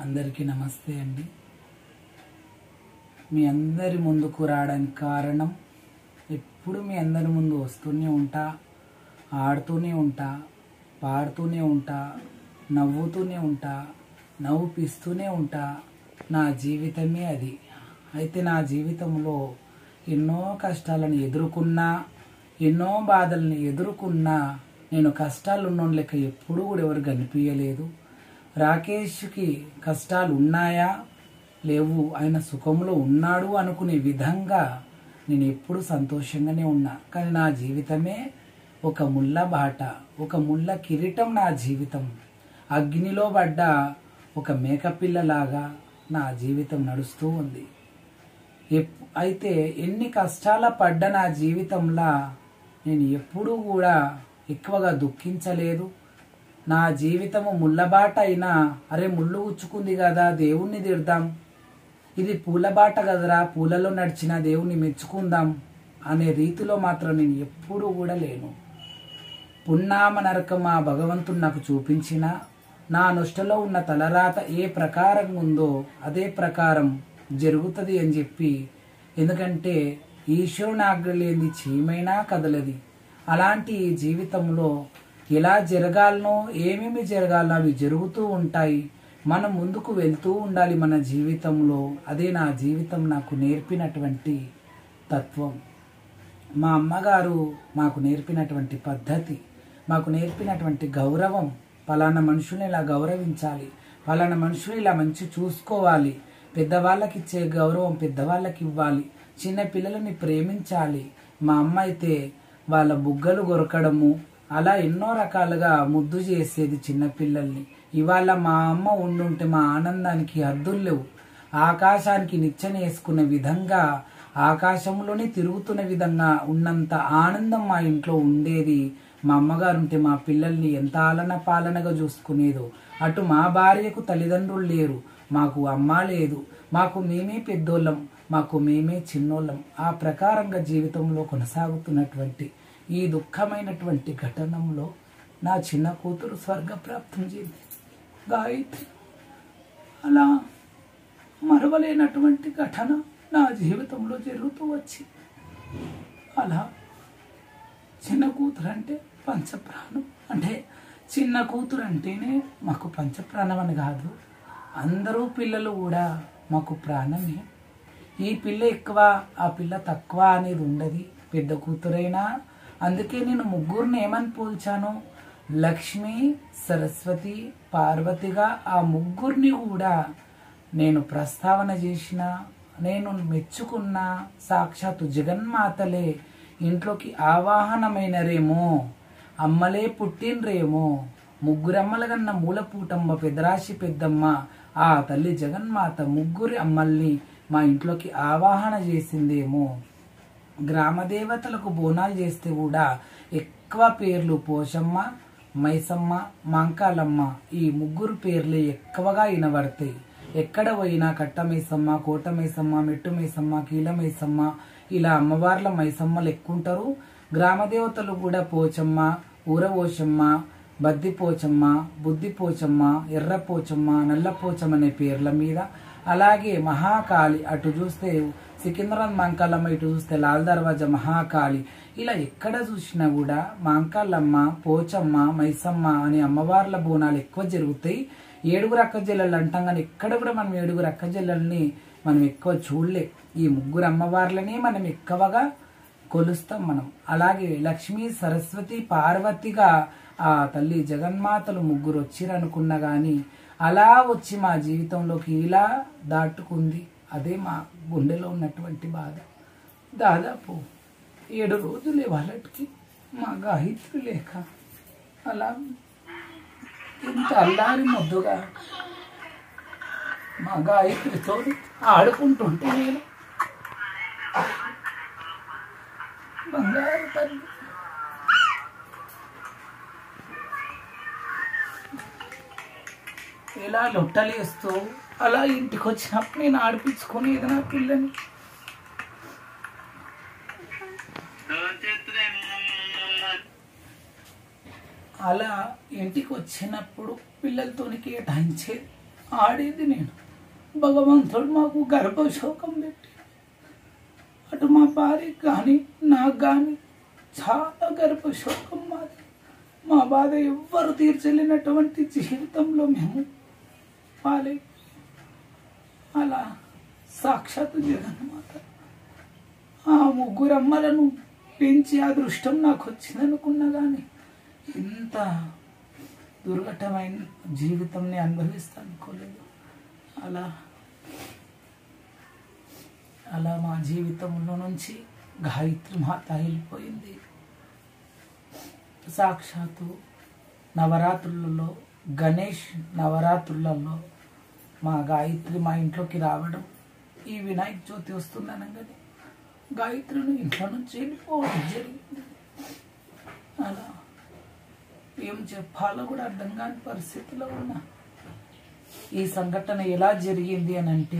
అందరికీ నమస్తే అండి మీ అందరి ముందుకు రావడానికి కారణం ఎప్పుడు మీ అందరి ముందు వస్తూనే ఉంటా ఆడుతూనే ఉంటా పాడుతూనే ఉంటా నవ్వుతూనే ఉంటా నవ్వుపిస్తూనే ఉంటా నా జీవితమే అది అయితే నా జీవితంలో ఎన్నో కష్టాలను ఎదుర్కొన్నా ఎన్నో బాధల్ని ఎదుర్కొన్నా నేను కష్టాలు ఉన్నోని లెక్క ఎప్పుడూ కూడా ఎవరు కనిపించలేదు రాకేష్కి కష్టాలు ఉన్నాయా లేవు ఆయన సుఖంలో ఉన్నాడు అనుకునే విధంగా నేను ఎప్పుడు సంతోషంగానే ఉన్నా కానీ నా జీవితమే ఒక ముళ్ళ బాట ఒక ముళ్ళ కిరీటం నా జీవితం అగ్నిలో పడ్డ ఒక మేకపిల్లలాగా నా జీవితం నడుస్తూ ఉంది ఎప్- అయితే ఎన్ని కష్టాల పడ్డ నా జీవితంలో నేను ఎప్పుడూ కూడా ఎక్కువగా దుఃఖించలేదు నా జీవితము ముళ్ళబాట అయినా అరే ముళ్ళు గుచ్చుకుంది కదా దేవుణ్ణి తిడదాం ఇది పూలబాట కదరా పూలలో నడిచిన దేవుణ్ణి మెచ్చుకుందాం అనే రీతిలో మాత్రం నేను ఎప్పుడూ కూడా లేను పున్నామ నరకం ఆ భగవంతుడు నాకు చూపించిన నా నొష్టలో ఉన్న తలరాత ఏ ప్రకారం ఉందో అదే ప్రకారం జరుగుతుంది అని చెప్పి ఎందుకంటే ఈశ్వరుని ఆజ్ఞ లేని చీమైనా కదలది అలాంటి ఈ జీవితంలో ఎలా జరగాలనో ఏమేమి జరగాలనో అవి జరుగుతూ ఉంటాయి మనం ముందుకు వెళ్తూ ఉండాలి మన జీవితంలో అదే నా జీవితం నాకు నేర్పినటువంటి తత్వం మా అమ్మగారు మాకు నేర్పినటువంటి పద్ధతి మాకు నేర్పినటువంటి గౌరవం పలానా మనుషుల్ని ఇలా గౌరవించాలి పలానా మనుషులు ఇలా మంచి చూసుకోవాలి పెద్దవాళ్ళకి ఇచ్చే గౌరవం పెద్దవాళ్ళకి ఇవ్వాలి చిన్న పిల్లలని ప్రేమించాలి మా అమ్మ అయితే వాళ్ళ బుగ్గలు కొరకడము అలా ఎన్నో రకాలుగా ముద్దు చేసేది చిన్న పిల్లల్ని ఇవాళ మా అమ్మ ఉండుంటే మా ఆనందానికి హద్దులు లేవు ఆకాశానికి నిచ్చెన వేసుకునే విధంగా ఆకాశంలోనే తిరుగుతున్న విధంగా ఉన్నంత ఆనందం మా ఇంట్లో ఉండేది మా అమ్మగారు ఉంటే మా పిల్లల్ని ఎంత ఆలన పాలనగా చూసుకునేదో అటు మా భార్యకు తల్లిదండ్రులు లేరు మాకు అమ్మ లేదు మాకు మేమే పెద్దోళ్ళం మాకు మేమే చిన్నోళ్ళం ఆ ప్రకారంగా జీవితంలో కొనసాగుతున్నటువంటి ఈ దుఃఖమైనటువంటి ఘటనలో నా చిన్న కూతురు స్వర్గప్రాప్తం చెంది గాయత్రి అలా మరవలేనటువంటి ఘటన నా జీవితంలో జరుగుతూ వచ్చింది అలా చిన్న కూతురు అంటే పంచప్రాణం అంటే చిన్న కూతురు అంటేనే మాకు పంచప్రాణం అని కాదు అందరూ పిల్లలు కూడా మాకు ప్రాణమే ఈ పిల్ల ఎక్కువ ఆ పిల్ల తక్కువ అనేది ఉండదు పెద్ద కూతురైనా అందుకే నేను ముగ్గురిని ఏమని పోల్చాను లక్ష్మి సరస్వతి పార్వతిగా ఆ ముగ్గురిని కూడా నేను ప్రస్తావన చేసిన నేను మెచ్చుకున్న సాక్షాత్తు జగన్మాతలే ఇంట్లోకి ఆవాహనమైనరేమో అమ్మలే పుట్టినరేమో ముగ్గురమ్మల కన్న మూలపూటమ్మ పెదరాశి పెద్దమ్మ ఆ తల్లి జగన్మాత ముగ్గురి అమ్మల్ని మా ఇంట్లోకి ఆవాహన చేసిందేమో గ్రామ దేవతలకు బోనాలు చేస్తే కూడా ఎక్కువ పేర్లు పోషమ్మ మైసమ్మ మంకాలమ్మ ఈ ముగ్గురు పేర్లే ఎక్కువగా వినబడతాయి ఎక్కడ పోయినా కట్ట మైసమ్మ కోట మైసమ్మ మెట్టు మైసమ్మ కీల మైసమ్మ ఇలా అమ్మవార్ల మైసమ్మలు ఎక్కుంటారు గ్రామ దేవతలు కూడా పోచమ్మ ఊరపోచమ్మ బద్ది పోచమ్మ బుద్ధి పోచమ్మ ఎర్ర పోచమ్మ నల్ల పోచమ్మ అనే పేర్ల మీద అలాగే మహాకాళి అటు చూస్తే సికింద్రాబాద్ మంకాలమ్మ ఇటు చూస్తే లాల్ దర్వాజా మహాకాళి ఇలా ఎక్కడ చూసినా కూడా మాంకాలమ్మ పోచమ్మ మైసమ్మ అనే అమ్మవార్ల బోనాలు ఎక్కువ జరుగుతాయి ఏడుగురు అక్క చెల్లెళ్ళు అంటాం కానీ ఎక్కడ కూడా మనం ఏడుగురు అక్క చెల్లెల్ని మనం ఎక్కువ చూడలే ఈ ముగ్గురు అమ్మవార్లని మనం ఎక్కువగా కొలుస్తాం మనం అలాగే లక్ష్మీ సరస్వతి పార్వతిగా ఆ తల్లి జగన్మాతలు ముగ్గురు వచ్చిరనుకున్నా గాని అలా వచ్చి మా జీవితంలోకి ఇలా దాటుకుంది అదే మా గుండెలో ఉన్నటువంటి బాధ దాదాపు ఏడు రోజులే వాళ్ళకి మా గాయత్రి లేక అలా ఇంత అల్లారి ముద్దుగా మా గాయత్రితో ఆడుకుంటుంటే నేను బంగారు తల్లి ఎలా లొట్టలేస్తూ అలా ఇంటికి వచ్చినప్పుడు నేను ఆడిపించుకునేది నా పిల్లని అలా ఇంటికి వచ్చినప్పుడు పిల్లలతోని కేటాయించేది ఆడేది నేను భగవంతుడు మాకు గర్భశోకం పెట్టి అటు మా భార్యకి కానీ నాకు కానీ చాలా గర్భశోకం మాది మా బాధ ఎవ్వరు తీర్చలేనటువంటి జీవితంలో మేము పాలై అలా సాక్షాత్తు జగన్మాత ఆ ముగ్గురు అమ్మలను పెంచి అదృష్టం నాకు వచ్చిందనుకున్నా కానీ ఇంత దుర్ఘటమైన జీవితంని అనుభవిస్తా అనుకోలేదు అలా అలా మా జీవితంలో నుంచి గాయత్రి మాత వెళ్ళిపోయింది సాక్షాత్తు నవరాత్రులలో గణేష్ నవరాత్రులలో మా గాయత్రి మా ఇంట్లోకి రావడం ఈ వినాయక చవితి వస్తుందనగానే గాయత్రిని ఇంట్లో నుంచి వెళ్ళిపోవడం జరిగింది అలా ఏం చెప్పాలో కూడా అర్థం కాని పరిస్థితిలో ఉన్నా ఈ సంఘటన ఎలా జరిగింది అని అంటే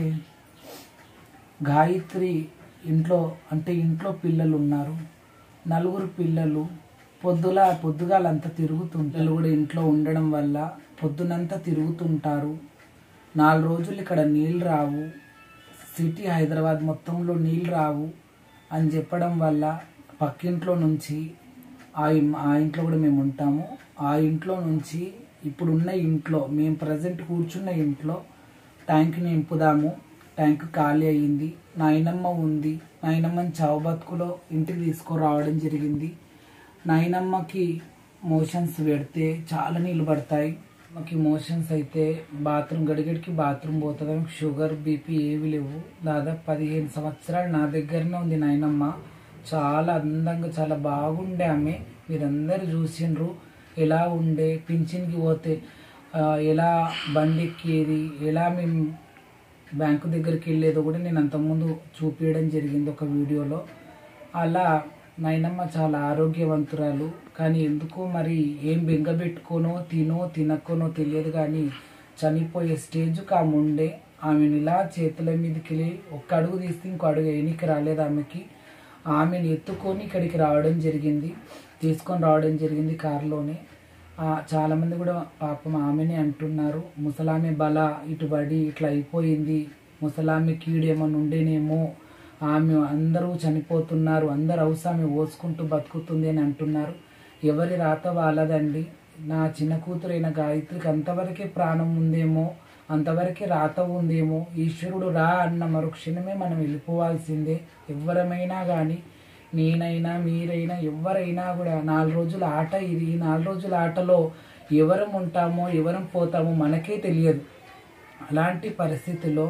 గాయత్రి ఇంట్లో అంటే ఇంట్లో పిల్లలు ఉన్నారు నలుగురు పిల్లలు పొద్దుల పొద్దుగాలంతా తిరుగుతుంటారు కూడా ఇంట్లో ఉండడం వల్ల పొద్దునంతా తిరుగుతుంటారు నాలుగు రోజులు ఇక్కడ నీళ్ళు రావు సిటీ హైదరాబాద్ మొత్తంలో నీళ్ళు రావు అని చెప్పడం వల్ల పక్కింట్లో నుంచి ఆ ఇం- ఆ ఇంట్లో కూడా మేము ఉంటాము ఆ ఇంట్లో నుంచి ఇప్పుడున్న ఇంట్లో మేము ప్రజెంట్ కూర్చున్న ఇంట్లో ట్యాంక్ నింపుదాము ట్యాంక్ ఖాళీ అయ్యింది నాయనమ్మ ఉంది నాయనమ్మని చావు బతుకులో ఇంటికి తీసుకురావడం జరిగింది నాయనమ్మకి మోషన్స్ పెడితే చాలా నీళ్ళు పడతాయి మాకు మోషన్స్ అయితే బాత్రూమ్ గడిగడికి బాత్రూమ్ పోతుంది ఆమెకు షుగర్ బీపీ ఏవి లేవు దాదాపు పదిహేను సంవత్సరాలు నా దగ్గరనే ఉంది నాయనమ్మ చాలా అందంగా చాలా బాగుండే ఆమె మీరందరూ చూసిండ్రు ఎలా ఉండే పింఛన్కి పోతే ఆ, ఎలా బండి ఎక్కేది ఎలా మేము బ్యాంకు దగ్గరికి వెళ్ళేదో కూడా నేను అంతకుముందు చూపించడం జరిగింది ఒక వీడియోలో అలా నాయనమ్మ చాలా ఆరోగ్యవంతురాలు కానీ ఎందుకో మరి ఏం బెంగబెట్టుకోనో తినో తినకోనో తెలియదు కానీ చనిపోయే స్టేజ్కి ఆమె ఉండే ఆమెను ఇలా చేతుల మీదకి వెళ్ళి ఒక్క అడుగు తీస్తే ఇంకో అడుగు వేయనికి రాలేదు ఆమెకి ఆమెను ఎత్తుకొని ఇక్కడికి రావడం జరిగింది తీసుకొని రావడం జరిగింది కారులోనే ఆ, చాలా మంది కూడా పాపం ఆమెనే అంటున్నారు ముసలామె బల ఇటు పడి ఇట్లా అయిపోయింది ముసలామె కీడేమన్నా ఉండేనేమో ఆమె అందరూ చనిపోతున్నారు అందరు అవసరం ఓసుకుంటూ బతుకుతుంది అని అంటున్నారు ఎవరి రాత వాళ్ళదండి నా చిన్న కూతురైన గాయత్రికి అంతవరకే ప్రాణం ఉందేమో అంతవరకే రాత ఉందేమో ఈశ్వరుడు రా అన్న మరుక్షణమే మనం వెళ్ళిపోవాల్సిందే ఎవరమైనా కానీ నేనైనా మీరైనా ఎవరైనా కూడా నాలుగు రోజుల ఆట ఇది ఈ నాలుగు రోజుల ఆటలో ఎవరం ఉంటామో ఎవరం పోతామో మనకే తెలియదు అలాంటి పరిస్థితిలో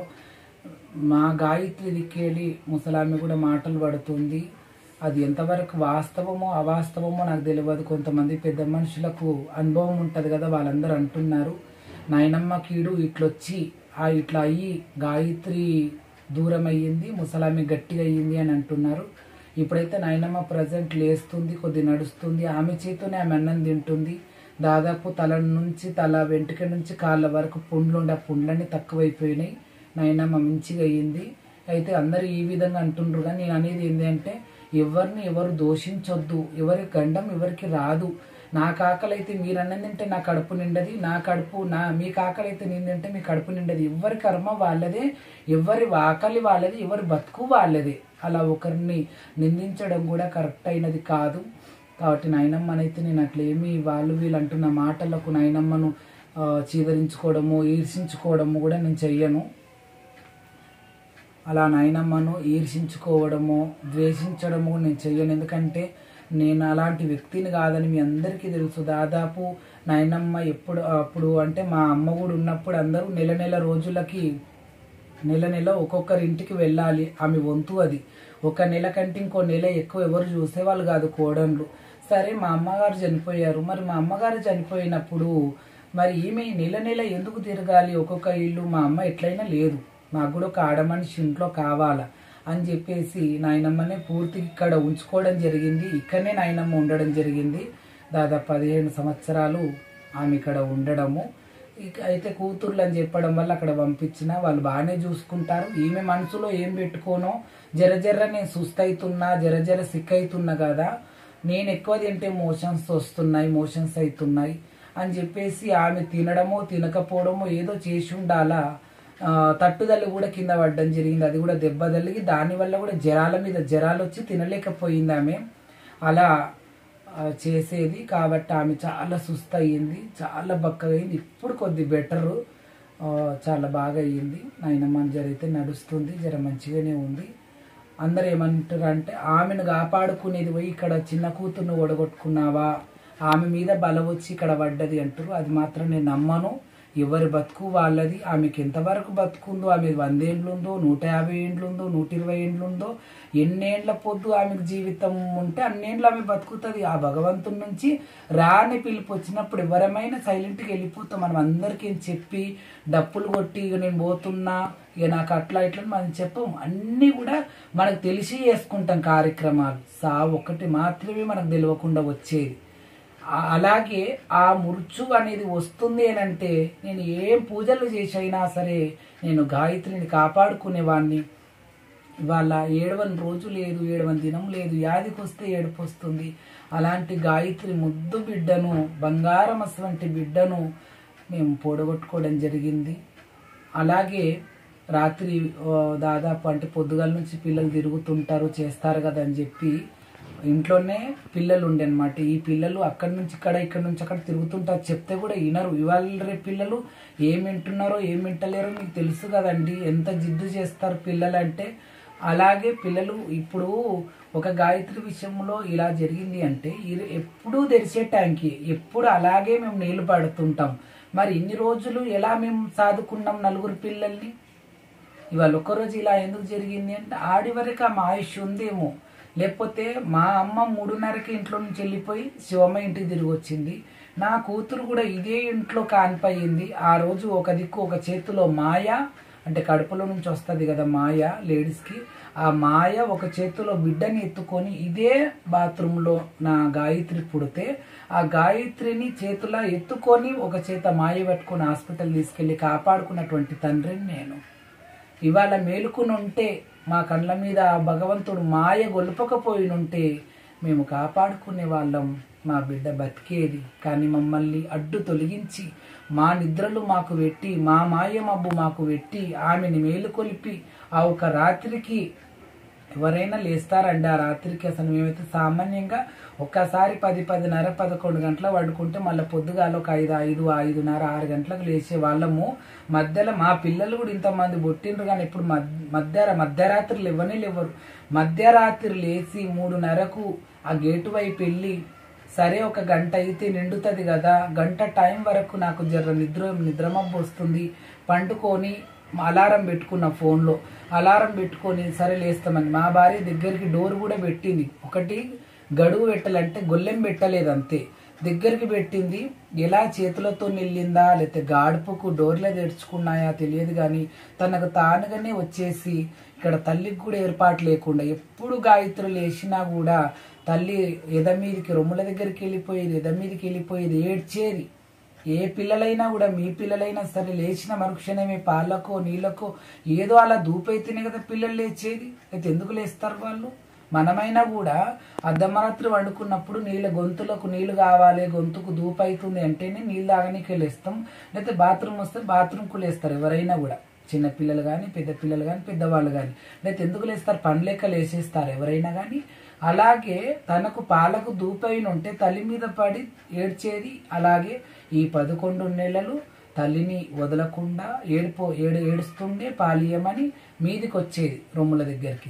మా గాయత్రి దిక్కేలి ముసలామె కూడా మాటలు పడుతుంది అది ఎంతవరకు వాస్తవమో అవాస్తవమో నాకు తెలియదు కొంతమంది పెద్ద మనుషులకు అనుభవం ఉంటుంది కదా వాళ్ళందరూ అంటున్నారు నాయనమ్మ కీడు ఇట్లొచ్చి ఆ ఇట్లా అయ్యి గాయత్రి దూరం అయ్యింది ముసలామె గట్టిగా అయ్యింది అని అంటున్నారు ఇప్పుడైతే నాయనమ్మ ప్రజెంట్ లేస్తుంది కొద్ది నడుస్తుంది ఆమె చేతోనే ఆమె అన్నం తింటుంది దాదాపు తల నుంచి తల వెంట్రుక నుంచి కాళ్ళ వరకు పుండ్లు ఉండే ఆ పుండ్లన్నీ తక్కువైపోయినాయి నాయనమ్మ మంచిగా అయ్యింది అయితే అందరూ ఈ విధంగా అంటుండ్రు కానీ నేను అనేది ఏంటంటే ఎవరిని ఎవరు దోషించొద్దు ఎవరి గండం ఎవరికి రాదు నా కాకలి అయితే మీరు అన్నం తింటే నా కడుపు నిండది నా కడుపు నా మీ కాకలి అయితే నేను తింటే మీ కడుపు నిండది ఎవరి కర్మ వాళ్ళదే ఎవరి ఆకలి వాళ్ళది ఎవరి బతుకు వాళ్ళదే అలా ఒకరిని నిందించడం కూడా కరెక్ట్ అయినది కాదు కాబట్టి నాయనమ్మనైతే నేను అట్లేమి వాళ్ళు వీళ్ళు అంటున్న మాటలకు నాయనమ్మను ఆ, చీదరించుకోవడము ఈర్షించుకోవడము కూడా నేను చెయ్యను అలా నాయనమ్మను ఈర్షించుకోవడము ద్వేషించడము నేను చెయ్యను ఎందుకంటే నేను అలాంటి వ్యక్తిని కాదని మీ అందరికీ తెలుసు దాదాపు నాయనమ్మ ఎప్పుడు అప్పుడు అంటే మా అమ్మ కూడా ఉన్నప్పుడు అందరూ నెల నెల రోజులకి నెల నెల ఒక్కొక్కరి ఇంటికి వెళ్ళాలి ఆమె వంతు అది ఒక నెల కంటే ఇంకో నెల ఎక్కువ ఎవరు చూసేవాళ్ళు కాదు కోడన్లు సరే మా అమ్మగారు చనిపోయారు మరి మా అమ్మగారు చనిపోయినప్పుడు మరి ఈమె నెల నెల ఎందుకు తిరగాలి ఒక్కొక్క ఇల్లు మా అమ్మ ఎట్లయినా లేదు నాకు కూడా ఒక ఆడమనిషి ఇంట్లో కావాలా అని చెప్పేసి నాయనమ్మనే పూర్తిగా ఇక్కడ ఉంచుకోవడం జరిగింది ఇక్కడనే నాయనమ్మ ఉండడం జరిగింది దాదాపు పదిహేను సంవత్సరాలు ఆమె ఇక్కడ ఉండడము ఇక అయితే కూతుర్లు అని చెప్పడం వల్ల అక్కడ పంపించిన వాళ్ళు బాగానే చూసుకుంటారు ఈమె మనసులో ఏం పెట్టుకోనో జర జర నేను సుస్థ అవుతున్నా జర జర సిక్ అవుతున్నా కదా నేను ఎక్కువ తింటే మోషన్స్ వస్తున్నాయి మోషన్స్ అవుతున్నాయి అని చెప్పేసి ఆమె తినడమో తినకపోవడమో ఏదో చేసి ఉండాలా ఆ, తట్టుదల కూడా కింద పడడం జరిగింది అది కూడా దెబ్బ తగిలి దానివల్ల కూడా జ్వరాల మీద జ్వరాలు వచ్చి తినలేకపోయింది ఆమె అలా ఆ, చేసేది కాబట్టి ఆమె చాలా సుస్థ అయ్యింది చాలా బక్కగా అయింది ఇప్పుడు కొద్ది బెటరు చాలా బాగా అయ్యింది నాయనమ్మ జరిగితే నడుస్తుంది జర మంచిగానే ఉంది అందరు ఏమంటారు అంటే ఆమెను కాపాడుకునేది పోయి ఇక్కడ చిన్న కూతుర్ను ఓడగొట్టుకున్నావా ఆమె మీద బలం వచ్చి ఇక్కడ పడ్డది అంటారు అది మాత్రం నేను నమ్మను ఎవరి బతుకు వాళ్ళది ఆమెకి ఎంతవరకు బతుకుందో ఆమె వందేండ్లు ఉందో నూట యాభై ఏండ్లు ఉందో నూట ఇరవై ఏండ్లు ఉందో ఎన్నేండ్ల పొద్దు ఆమెకు జీవితం ఉంటే అన్నేండ్లు ఆమె బతుకుతుంది ఆ భగవంతుడి నుంచి రాని పిలుపు వచ్చినప్పుడు ఎవరమైనా సైలెంట్గా వెళ్ళిపోతాం మనం అందరికీ చెప్పి డప్పులు కొట్టి ఇక నేను పోతున్నా ఇక నాకు అట్లా ఇట్లా అని మనం చెప్పం అన్నీ కూడా మనకు తెలిసి చేసుకుంటాం కార్యక్రమాలు సా ఒకటి మాత్రమే మనకు తెలియకుండా వచ్చేది ఆ- అలాగే ఆ మృత్యు అనేది వస్తుంది అని అంటే నేను ఏం పూజలు చేసి అయినా సరే నేను గాయత్రిని కాపాడుకునేవాడిని ఇవాళ ఏడవని రోజు లేదు ఏడవని దినం లేదు యాదికి వస్తే ఏడుపు వస్తుంది అలాంటి గాయత్రి ముద్దు బిడ్డను బంగారం అటువంటి బిడ్డను మేము పొడగొట్టుకోవడం జరిగింది అలాగే రాత్రి ఆ, దాదాపు అంటే పొద్దుగాల నుంచి పిల్లలు తిరుగుతుంటారు చేస్తారు కదా అని చెప్పి ఇంట్లోనే పిల్లలు ఉండే అనమాట ఈ పిల్లలు అక్కడి నుంచి ఇక్కడ ఇక్కడ నుంచి అక్కడ తిరుగుతుంటారు చెప్తే కూడా వినరు ఇవాళ రేపు పిల్లలు ఏం వింటున్నారో ఏం వింటలేరో మీకు తెలుసు కదండి ఎంత జిద్దు చేస్తారు పిల్లలు అంటే అలాగే పిల్లలు ఇప్పుడు ఒక గాయత్రి విషయంలో ఇలా జరిగింది అంటే ఇది ఎప్పుడూ తెరిచే ట్యాంకి ఎప్పుడు అలాగే మేము నీళ్లు పడుతుంటాం మరి ఇన్ని రోజులు ఎలా మేము సాదుకున్నాం నలుగురు పిల్లల్ని ఇవాళ ఒక్కరోజు ఇలా ఎందుకు జరిగింది అంటే ఆడి వరకు ఆ మా ఆయుష్ ఉందేమో లేకపోతే మా అమ్మ మూడున్నరకి ఇంట్లో నుంచి వెళ్ళిపోయి శివమ్మ ఇంటికి తిరిగి వచ్చింది నా కూతురు కూడా ఇదే ఇంట్లో కానిపోయింది ఆ రోజు ఒక దిక్కు ఒక చేతిలో మాయ అంటే కడుపులో నుంచి వస్తుంది కదా మాయ లేడీస్కి ఆ మాయ ఒక చేతిలో బిడ్డని ఎత్తుకొని ఇదే బాత్రూంలో నా గాయత్రి పుడితే ఆ గాయత్రిని చేతిలో ఎత్తుకొని ఒక చేత మాయ పట్టుకొని హాస్పిటల్ తీసుకెళ్లి కాపాడుకున్నటువంటి తండ్రిని నేను ఇవాళ మేలుకుని ఉంటే మా కళ్ళ మీద ఆ భగవంతుడు మాయ గొలుపకపోయినుంటే మేము కాపాడుకునే వాళ్ళం మా బిడ్డ బతికేది కానీ మమ్మల్ని అడ్డు తొలగించి మా నిద్రలు మాకు పెట్టి మా మాయ మబ్బు మాకు పెట్టి ఆమెని మేలుకొలిపి ఆ ఒక రాత్రికి ఎవరైనా లేస్తారండి ఆ రాత్రికి అసలు మేమైతే సామాన్యంగా ఒక్కసారి పది పదిన్నర పదకొండు గంటల పడుకుంటే మళ్ళీ పొద్దుగాల ఒక ఐదు ఐదు ఐదున్నర ఆరు గంటలకు లేచే వాళ్ళము మధ్యలో మా పిల్లలు కూడా ఇంతమంది పుట్టిండ్రు కానీ ఇప్పుడు మధ్య మధ్య మధ్యరాత్రులు ఇవ్వనే లేవరు మధ్యరాత్రి లేచి మూడున్నరకు ఆ గేటు వైపు వెళ్ళి సరే ఒక గంట అయితే నిండుతుంది కదా గంట టైం వరకు నాకు జర నిద్ర నిద్రమబ్బు వస్తుంది పండుకొని అలారం పెట్టుకున్న ఫోన్లో అలారం పెట్టుకొని సరే లేస్తామని మా భార్య దగ్గరికి డోర్ కూడా పెట్టింది ఒకటి గడువు పెట్టాలంటే గొల్లెం పెట్టలేదు అంతే దగ్గరికి పెట్టింది ఎలా చేతులతో నిల్లిందా లేకపోతే గాడుపుకు డోర్లే తెరుచుకున్నాయా తెలియదు కానీ తనకు తానుగానే వచ్చేసి ఇక్కడ తల్లికి కూడా ఏర్పాటు లేకుండా ఎప్పుడు గాయత్రులు లేచినా కూడా తల్లి ఎద మీదకి రొమ్ముల దగ్గరికి వెళ్ళిపోయేది ఎద మీదకి వెళ్ళిపోయేది ఏడ్చేది ఏ పిల్లలైనా కూడా మీ పిల్లలైనా సరే లేచిన మరుక్షణమే పాలకో నీళ్ళకో ఏదో అలా దూపైతేనే కదా పిల్లలు లేచేది అయితే ఎందుకు లేస్తారు వాళ్ళు మనమైనా కూడా అర్ధమరాత్రి వండుకున్నప్పుడు నీళ్ళ గొంతులకు నీళ్లు కావాలి గొంతుకు దూపు అవుతుంది అంటేనే నీళ్ళు తాగనీకి లేస్తాం లేకపోతే బాత్రూమ్ వస్తే బాత్రూమ్కు లేస్తారు ఎవరైనా కూడా చిన్న పిల్లలు కానీ పెద్ద పిల్లలు కానీ పెద్దవాళ్ళు కానీ లేకపోతే ఎందుకు లేస్తారు పనిలేక లేచేస్తారు ఎవరైనా కానీ అలాగే తనకు పాలకు దూపైన ఉంటే తల్లి మీద పడి ఏడ్చేది అలాగే ఈ పదకొండు నెలలు తల్లిని వదలకుండా ఏడిపో ఏడు ఏడుస్తుండే పాలియమని మీదికి వచ్చేది రొమ్ముల దగ్గరికి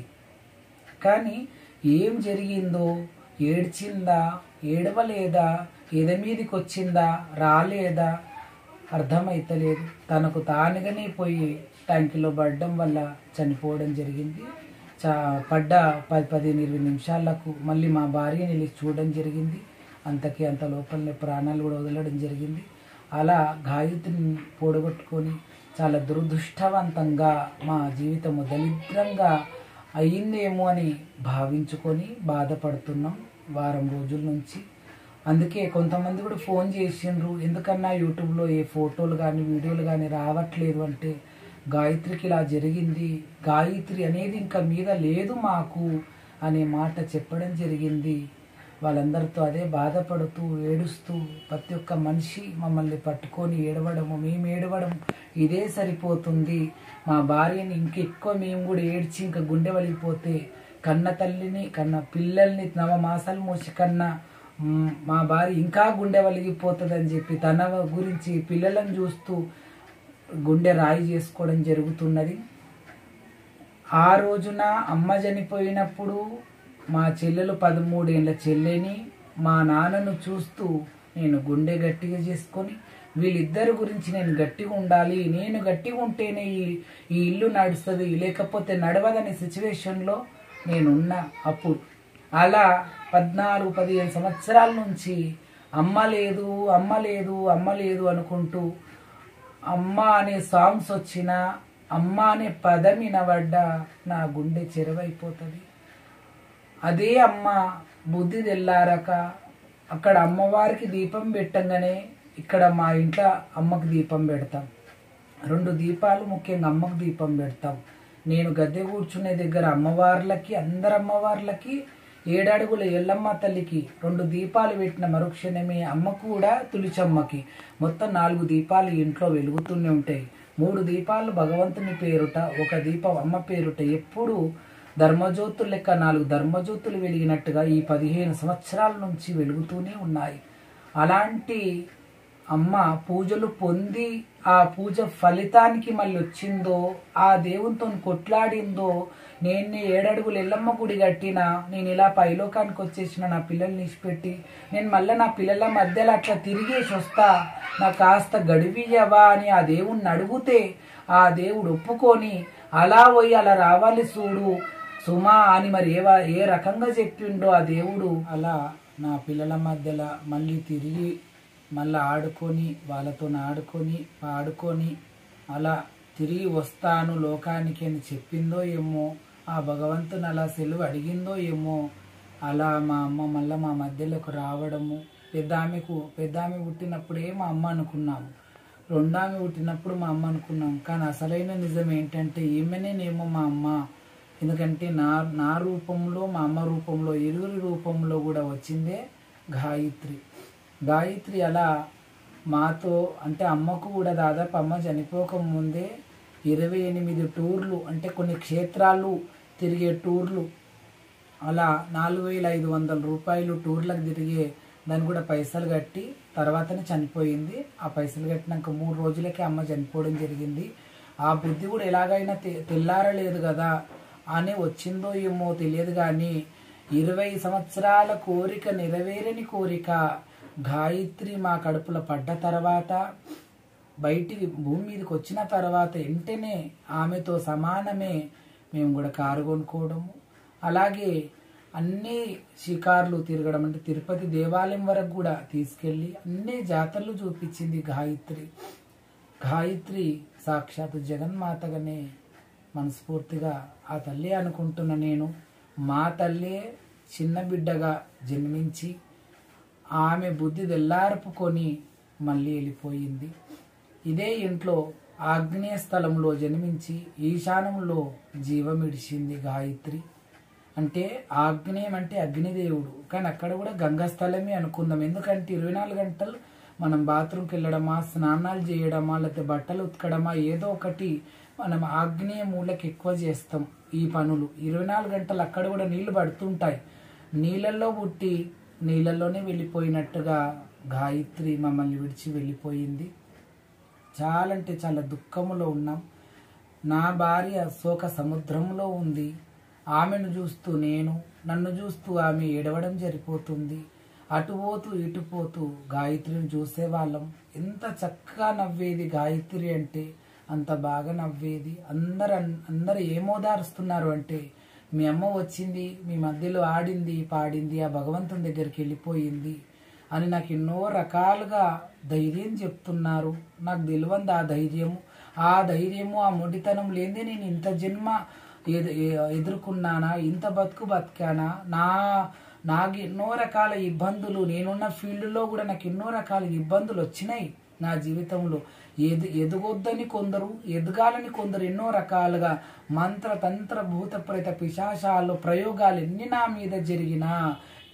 కానీ ఏం జరిగిందో ఏడ్చిందా ఏడవలేదా ఎద మీదికి వచ్చిందా రాలేదా అర్థమైతలేదు తనకు తానుగానే పోయి ట్యాంకులో పడడం వల్ల చనిపోవడం జరిగింది చా పడ్డ పది పదిహేను ఇరవై నిమిషాలకు మళ్ళీ మా భార్యని వెళ్ళి చూడడం జరిగింది అంతకి అంత లోపలనే ప్రాణాలు కూడా వదలడం జరిగింది అలా గాయత్రిని పోడగొట్టుకొని చాలా దురదృష్టవంతంగా మా జీవితము దరిద్రంగా అయ్యిందేమో అని భావించుకొని బాధపడుతున్నాం వారం రోజుల నుంచి అందుకే కొంతమంది కూడా ఫోన్ చేసిండ్రు ఎందుకన్నా యూట్యూబ్లో ఏ ఫోటోలు కానీ వీడియోలు కానీ రావట్లేదు అంటే గాయత్రికి ఇలా జరిగింది గాయత్రి అనేది ఇంకా మీద లేదు మాకు అనే మాట చెప్పడం జరిగింది వాళ్ళందరితో అదే బాధపడుతూ ఏడుస్తూ ప్రతి ఒక్క మనిషి మమ్మల్ని పట్టుకొని ఏడవడము మేము ఏడవడం ఇదే సరిపోతుంది మా భార్యని ఇంకెక్కువ మేము కూడా ఏడ్చి ఇంకా గుండె వలిగిపోతే కన్న తల్లిని కన్న పిల్లల్ని నవ మాసాలు మోసి కన్న మ్, మా భార్య ఇంకా గుండె వలిగిపోతుందని చెప్పి తన గురించి పిల్లలను చూస్తూ గుండె రాయి చేసుకోవడం జరుగుతున్నది ఆ రోజున అమ్మ చనిపోయినప్పుడు మా చెల్లెలు పదమూడేళ్ళ చెల్లెని మా నాన్నను చూస్తూ నేను గుండె గట్టిగా చేసుకొని వీళ్ళిద్దరి గురించి నేను గట్టిగా ఉండాలి నేను గట్టిగా ఉంటేనే ఈ ఈ ఇల్లు నడుస్తుంది లేకపోతే నడవదనే సిచ్యువేషన్లో నేనున్నా అప్పుడు అలా పద్నాలుగు పదిహేను సంవత్సరాల నుంచి అమ్మ లేదు అమ్మ లేదు అమ్మ లేదు అనుకుంటూ అమ్మ అనే సాంగ్స్ వచ్చినా అమ్మ అనే పదం వినబడ్డా నా గుండె చెరువైపోతుంది అదే అమ్మ బుద్ధి తెల్లారక అక్కడ అమ్మవారికి దీపం పెట్టంగానే ఇక్కడ మా ఇంట్లో అమ్మకు దీపం పెడతాం రెండు దీపాలు ముఖ్యంగా అమ్మకు దీపం పెడతాం నేను గద్దె కూర్చునే దగ్గర అమ్మవార్లకి అందరు అమ్మవార్లకి ఏడడుగుల ఎల్లమ్మ తల్లికి రెండు దీపాలు పెట్టిన మరుక్షణమే అమ్మకు కూడా తులిచమ్మకి మొత్తం నాలుగు దీపాలు ఇంట్లో వెలుగుతూనే ఉంటాయి మూడు దీపాలు భగవంతుని పేరుట ఒక దీపం అమ్మ పేరుట ఎప్పుడు ధర్మజ్యోతులు లెక్క నాలుగు ధర్మజ్యోతులు వెలిగినట్టుగా ఈ పదిహేను సంవత్సరాల నుంచి వెలుగుతూనే ఉన్నాయి అలాంటి అమ్మ పూజలు పొంది ఆ పూజ ఫలితానికి మళ్ళీ వచ్చిందో ఆ దేవునితో కొట్లాడిందో నేను ఏడడుగులు ఎల్లమ్మ గుడి కట్టినా నేను ఇలా పైలోకానికి వచ్చేసిన నా పిల్లల్ని ఇచ్చిపెట్టి నేను మళ్ళీ నా పిల్లల మధ్యలో అట్లా తిరిగేసి వస్తా నాకు కాస్త గడివియవా అని ఆ దేవుణ్ణి అడిగితే ఆ దేవుడు ఒప్పుకొని అలా పోయి అలా రావాలి చూడు సుమా అని మరి ఏ వా- ఏ రకంగా చెప్పిండో ఆ దేవుడు అలా నా పిల్లల మధ్యలో మళ్ళీ తిరిగి మళ్ళీ ఆడుకొని వాళ్ళతో ఆడుకొని ఆడుకొని అలా తిరిగి వస్తాను లోకానికి అని చెప్పిందో ఏమో ఆ భగవంతుని అలా సెలవు అడిగిందో ఏమో అలా మా అమ్మ మళ్ళీ మా మధ్యలోకి రావడము పెద్ద ఆమెకు పెద్ద ఆమె పుట్టినప్పుడే మా అమ్మ అనుకున్నాము రెండో ఆమె పుట్టినప్పుడు మా అమ్మ అనుకున్నాం కానీ అసలైన నిజం ఏంటంటే ఈమెనేనేమో మా అమ్మ ఎందుకంటే నా నా రూపంలో మా అమ్మ రూపంలో ఇరువురి రూపంలో కూడా వచ్చిందే గాయత్రి గాయత్రి అలా మాతో అంటే అమ్మకు కూడా దాదాపు అమ్మ చనిపోక ముందే ఇరవై ఎనిమిది టూర్లు అంటే కొన్ని క్షేత్రాలు తిరిగే టూర్లు అలా నాలుగు వేల ఐదు వందల రూపాయలు టూర్లకు తిరిగే దాన్ని కూడా పైసలు కట్టి తర్వాతనే చనిపోయింది ఆ పైసలు కట్టినాక మూడు రోజులకే అమ్మ చనిపోవడం జరిగింది ఆ బుద్ధి కూడా ఎలాగైనా తె- తెల్లారలేదు కదా అని వచ్చిందో ఏమో తెలియదు కానీ ఇరవై సంవత్సరాల కోరిక నెరవేరని కోరిక గాయత్రి మా కడుపులో పడ్డ తర్వాత బయటికి భూమి మీదకి వచ్చిన తర్వాత వెంటనే ఆమెతో సమానమే మేము కూడా కారు కొనుక్కోవడము అలాగే అన్ని షికార్లు తిరగడం అంటే తిరుపతి దేవాలయం వరకు కూడా తీసుకెళ్ళి అన్ని జాతరలు చూపించింది గాయత్రి గాయత్రి సాక్షాత్ జగన్మాతగానే మనస్ఫూర్తిగా ఆ తల్లి అనుకుంటున్న నేను మా తల్లే చిన్న బిడ్డగా జన్మించి ఆమె బుద్ధి తెల్లార్పుకొని మళ్ళీ వెళ్ళిపోయింది ఇదే ఇంట్లో ఆగ్నేయ స్థలంలో జన్మించి ఈశాన్యంలో జీవమిడిచింది గాయత్రి అంటే ఆగ్నేయం అంటే అగ్నిదేవుడు కానీ అక్కడ కూడా గంగా స్థలమే అనుకుందాం ఎందుకంటే ఇరవై నాలుగు గంటలు మనం బాత్రూమ్కి వెళ్ళడమా స్నానాలు చేయడమా లేకపోతే బట్టలు ఉతకడమా ఏదో ఒకటి మనం ఆగ్నేయ మూలకి ఎక్కువ చేస్తాం ఈ పనులు ఇరవై నాలుగు గంటలు అక్కడ కూడా నీళ్లు పడుతుంటాయి నీళ్ళల్లో పుట్టి నీళ్ళల్లోనే వెళ్ళిపోయినట్టుగా గాయత్రి మమ్మల్ని విడిచి వెళ్ళిపోయింది చాలా అంటే చాలా దుఃఖములో ఉన్నాం నా భార్య శోక సముద్రంలో ఉంది ఆమెను చూస్తూ నేను నన్ను చూస్తూ ఆమె ఏడవడం జరిపోతుంది అటు పోతూ ఇటు పోతూ గాయత్రిని చూసేవాళ్ళం ఎంత చక్కగా నవ్వేది గాయత్రి అంటే అంత బాగా నవ్వేది అందరు అందరు ఏమోదారుస్తున్నారు అంటే మీ అమ్మ వచ్చింది మీ మధ్యలో ఆడింది పాడింది ఆ భగవంతుని దగ్గరికి వెళ్ళిపోయింది అని నాకు ఎన్నో రకాలుగా ధైర్యం చెప్తున్నారు నాకు తెలియంది ఆ ధైర్యము ఆ ధైర్యము ఆ మొండితనం లేదే నేను ఇంత జన్మ ఎదు- ఎ- ఎదుర్కొన్నానా ఇంత బతుకు బతికానా నా నాకు ఎన్నో రకాల ఇబ్బందులు నేనున్న ఫీల్డ్లో కూడా నాకు ఎన్నో రకాల ఇబ్బందులు వచ్చినాయి నా జీవితంలో ఎదు ఎదగొద్దని కొందరు ఎదగాలని కొందరు ఎన్నో రకాలుగా మంత్ర తంత్ర భూత ప్రేత పిశాచాలు ప్రయోగాలు ఎన్ని నా మీద జరిగినా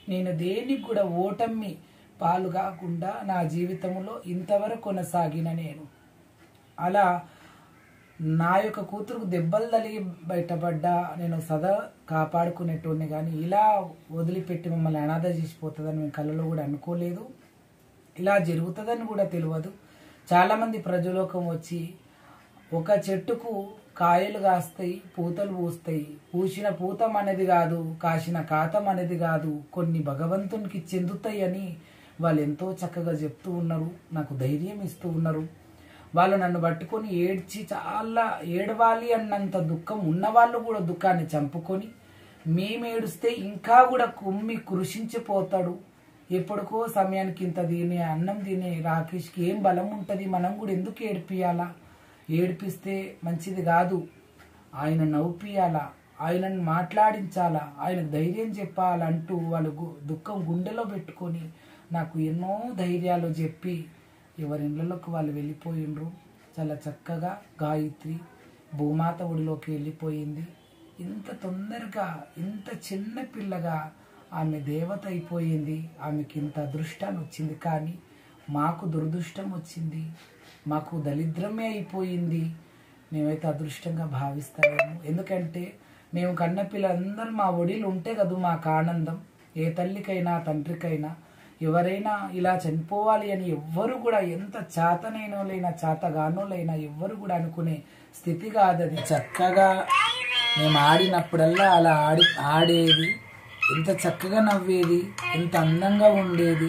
నేను దేనికి కూడా ఓటమి పాలు కాకుండా నా జీవితంలో ఇంతవరకు కొనసాగిన నేను అలా నా యొక్క కూతురుకు దెబ్బలు తలిగి బయటపడ్డా నేను సదా కాపాడుకునేటోడిని కానీ ఇలా వదిలిపెట్టి మమ్మల్ని అనాథ చేసిపోతుందని మేము కళ్ళలో కూడా అనుకోలేదు ఇలా జరుగుతుందని కూడా తెలియదు చాలామంది ప్రజలోకం వచ్చి ఒక చెట్టుకు కాయలు కాస్తాయి పూతలు పూస్తాయి పూసిన పూతం అనేది కాదు కాసిన కాతం అనేది కాదు కొన్ని భగవంతునికి చెందుతాయి అని వాళ్ళు ఎంతో చక్కగా చెప్తూ ఉన్నారు నాకు ధైర్యం ఇస్తూ ఉన్నారు వాళ్ళు నన్ను పట్టుకొని ఏడ్చి చాలా ఏడవాలి అన్నంత దుఃఖం ఉన్నవాళ్ళు కూడా దుఃఖాన్ని చంపుకొని మేము ఏడుస్తే ఇంకా కూడా కుమ్మి కృషించిపోతాడు ఎప్పటికో సమయానికి ఇంత తిని అన్నం తినే రాకేష్కి ఏం బలం ఉంటుంది మనం కూడా ఎందుకు ఏడిపియాలా ఏడిపిస్తే మంచిది కాదు ఆయన నవ్వుపియాలా ఆయనను మాట్లాడించాలా ఆయనకు ధైర్యం చెప్పాలంటూ వాళ్ళు గు- దుఃఖం గుండెలో పెట్టుకొని నాకు ఎన్నో ధైర్యాలు చెప్పి ఎవరి ఇళ్ళలోకి వాళ్ళు వెళ్ళిపోయిండ్రు చాలా చక్కగా గాయత్రి భూమాత ఒడిలోకి వెళ్ళిపోయింది ఇంత తొందరగా ఇంత చిన్న పిల్లగా ఆమె దేవత అయిపోయింది ఆమెకి ఇంత అదృష్టాన్ని వచ్చింది కానీ మాకు దురదృష్టం వచ్చింది మాకు దరిద్రమే అయిపోయింది మేమైతే అదృష్టంగా భావిస్తాము ఎందుకంటే మేము కన్న పిల్లలందరూ మా ఒడిలు ఉంటే కదా మాకు ఆనందం ఏ తల్లికైనా తండ్రికైనా ఎవరైనా ఇలా చనిపోవాలి అని ఎవ్వరు కూడా ఎంత చేతనైనోలైనా చేతగానోలైనా ఎవ్వరు కూడా అనుకునే స్థితి కాదది చక్కగా మేము ఆడినప్పుడల్లా అలా ఆడి ఆడేది ఎంత చక్కగా నవ్వేది ఎంత అందంగా ఉండేది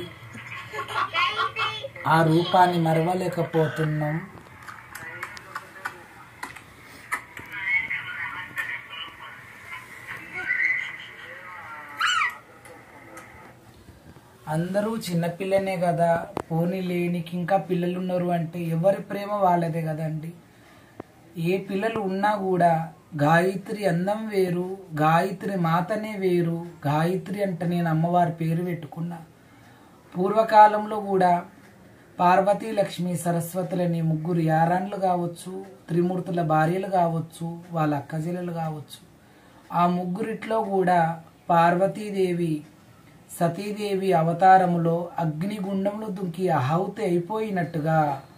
ఆ రూపాన్ని మరవలేకపోతున్నాం అందరూ చిన్నపిల్లనే కదా పోనీ లేనికి ఇంకా పిల్లలు ఉన్నారు అంటే ఎవరి ప్రేమ వాళ్ళదే కదండి ఏ పిల్లలు ఉన్నా కూడా గాయత్రి అందం వేరు గాయత్రి మాతనే వేరు గాయత్రి అంటే నేను అమ్మవారి పేరు పెట్టుకున్నా పూర్వకాలంలో కూడా పార్వతీ లక్ష్మి సరస్వతులని ముగ్గురు యారాన్లు కావచ్చు త్రిమూర్తుల భార్యలు కావచ్చు వాళ్ళ అక్కజెల్లెలు కావచ్చు ఆ ముగ్గురిట్లో కూడా పార్వతీదేవి సతీదేవి అవతారములో అగ్నిగుండంలో దుంకి ఆహుతి అయిపోయినట్టుగా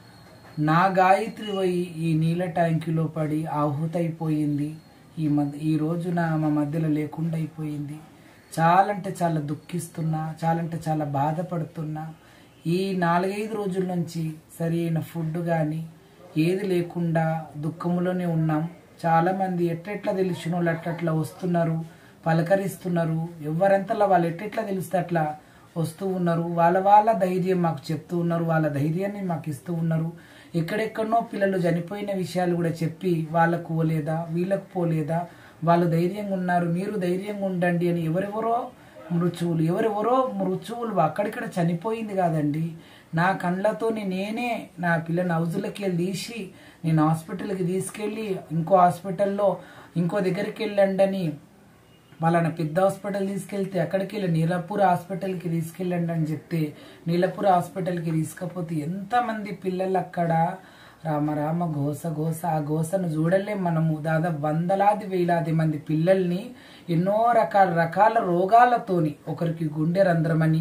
నా గాయత్రి పోయి ఈ నీళ్ళ ట్యాంకులో పడి ఆహుతైపోయింది ఈ మధ్య ఈ రోజున మా మధ్యలో లేకుండా అయిపోయింది చాలా అంటే చాలా దుఃఖిస్తున్నా చాలా అంటే చాలా బాధపడుతున్నా ఈ నాలుగైదు రోజుల నుంచి సరైన ఫుడ్ కానీ ఏది లేకుండా దుఃఖంలోనే ఉన్నాం చాలామంది ఎట్టెట్లా తెలిసిన వాళ్ళు అట్లట్లా వస్తున్నారు పలకరిస్తున్నారు ఎవరంతలా వాళ్ళు ఎట్టెట్లా తెలిస్తే అట్లా వస్తూ ఉన్నారు వాళ్ళ వాళ్ళ ధైర్యం మాకు చెప్తూ ఉన్నారు వాళ్ళ ధైర్యాన్ని మాకు ఇస్తూ ఉన్నారు ఎక్కడెక్కడనో పిల్లలు చనిపోయిన విషయాలు కూడా చెప్పి వాళ్ళకు పోలేదా వీళ్ళకు పోలేదా వాళ్ళు ధైర్యంగా ఉన్నారు మీరు ధైర్యంగా ఉండండి అని ఎవరెవరో మృత్యువులు ఎవరెవరో మృత్యువులు అక్కడిక్కడ చనిపోయింది కాదండి నా కళ్ళతోని నేనే నా పిల్లని హౌజులకి వెళ్ళి తీసి నేను హాస్పిటల్కి తీసుకెళ్ళి ఇంకో హాస్పిటల్లో ఇంకో దగ్గరికి వెళ్ళండి అని వాళ్ళని పెద్ద హాస్పిటల్ తీసుకెళ్తే అక్కడికి వెళ్ళి నీలపూర్ హాస్పిటల్కి తీసుకెళ్ళండి అని చెప్తే నీలపూర్ హాస్పిటల్కి తీసుకపోతే ఎంతమంది పిల్లలు అక్కడ రామ రామ ఘోస ఘోస ఆ ఘోసను చూడలేం మనము దాదాపు వందలాది వేలాది మంది పిల్లల్ని ఎన్నో రకాల రకాల రోగాలతోని ఒకరికి గుండె రంధ్రమని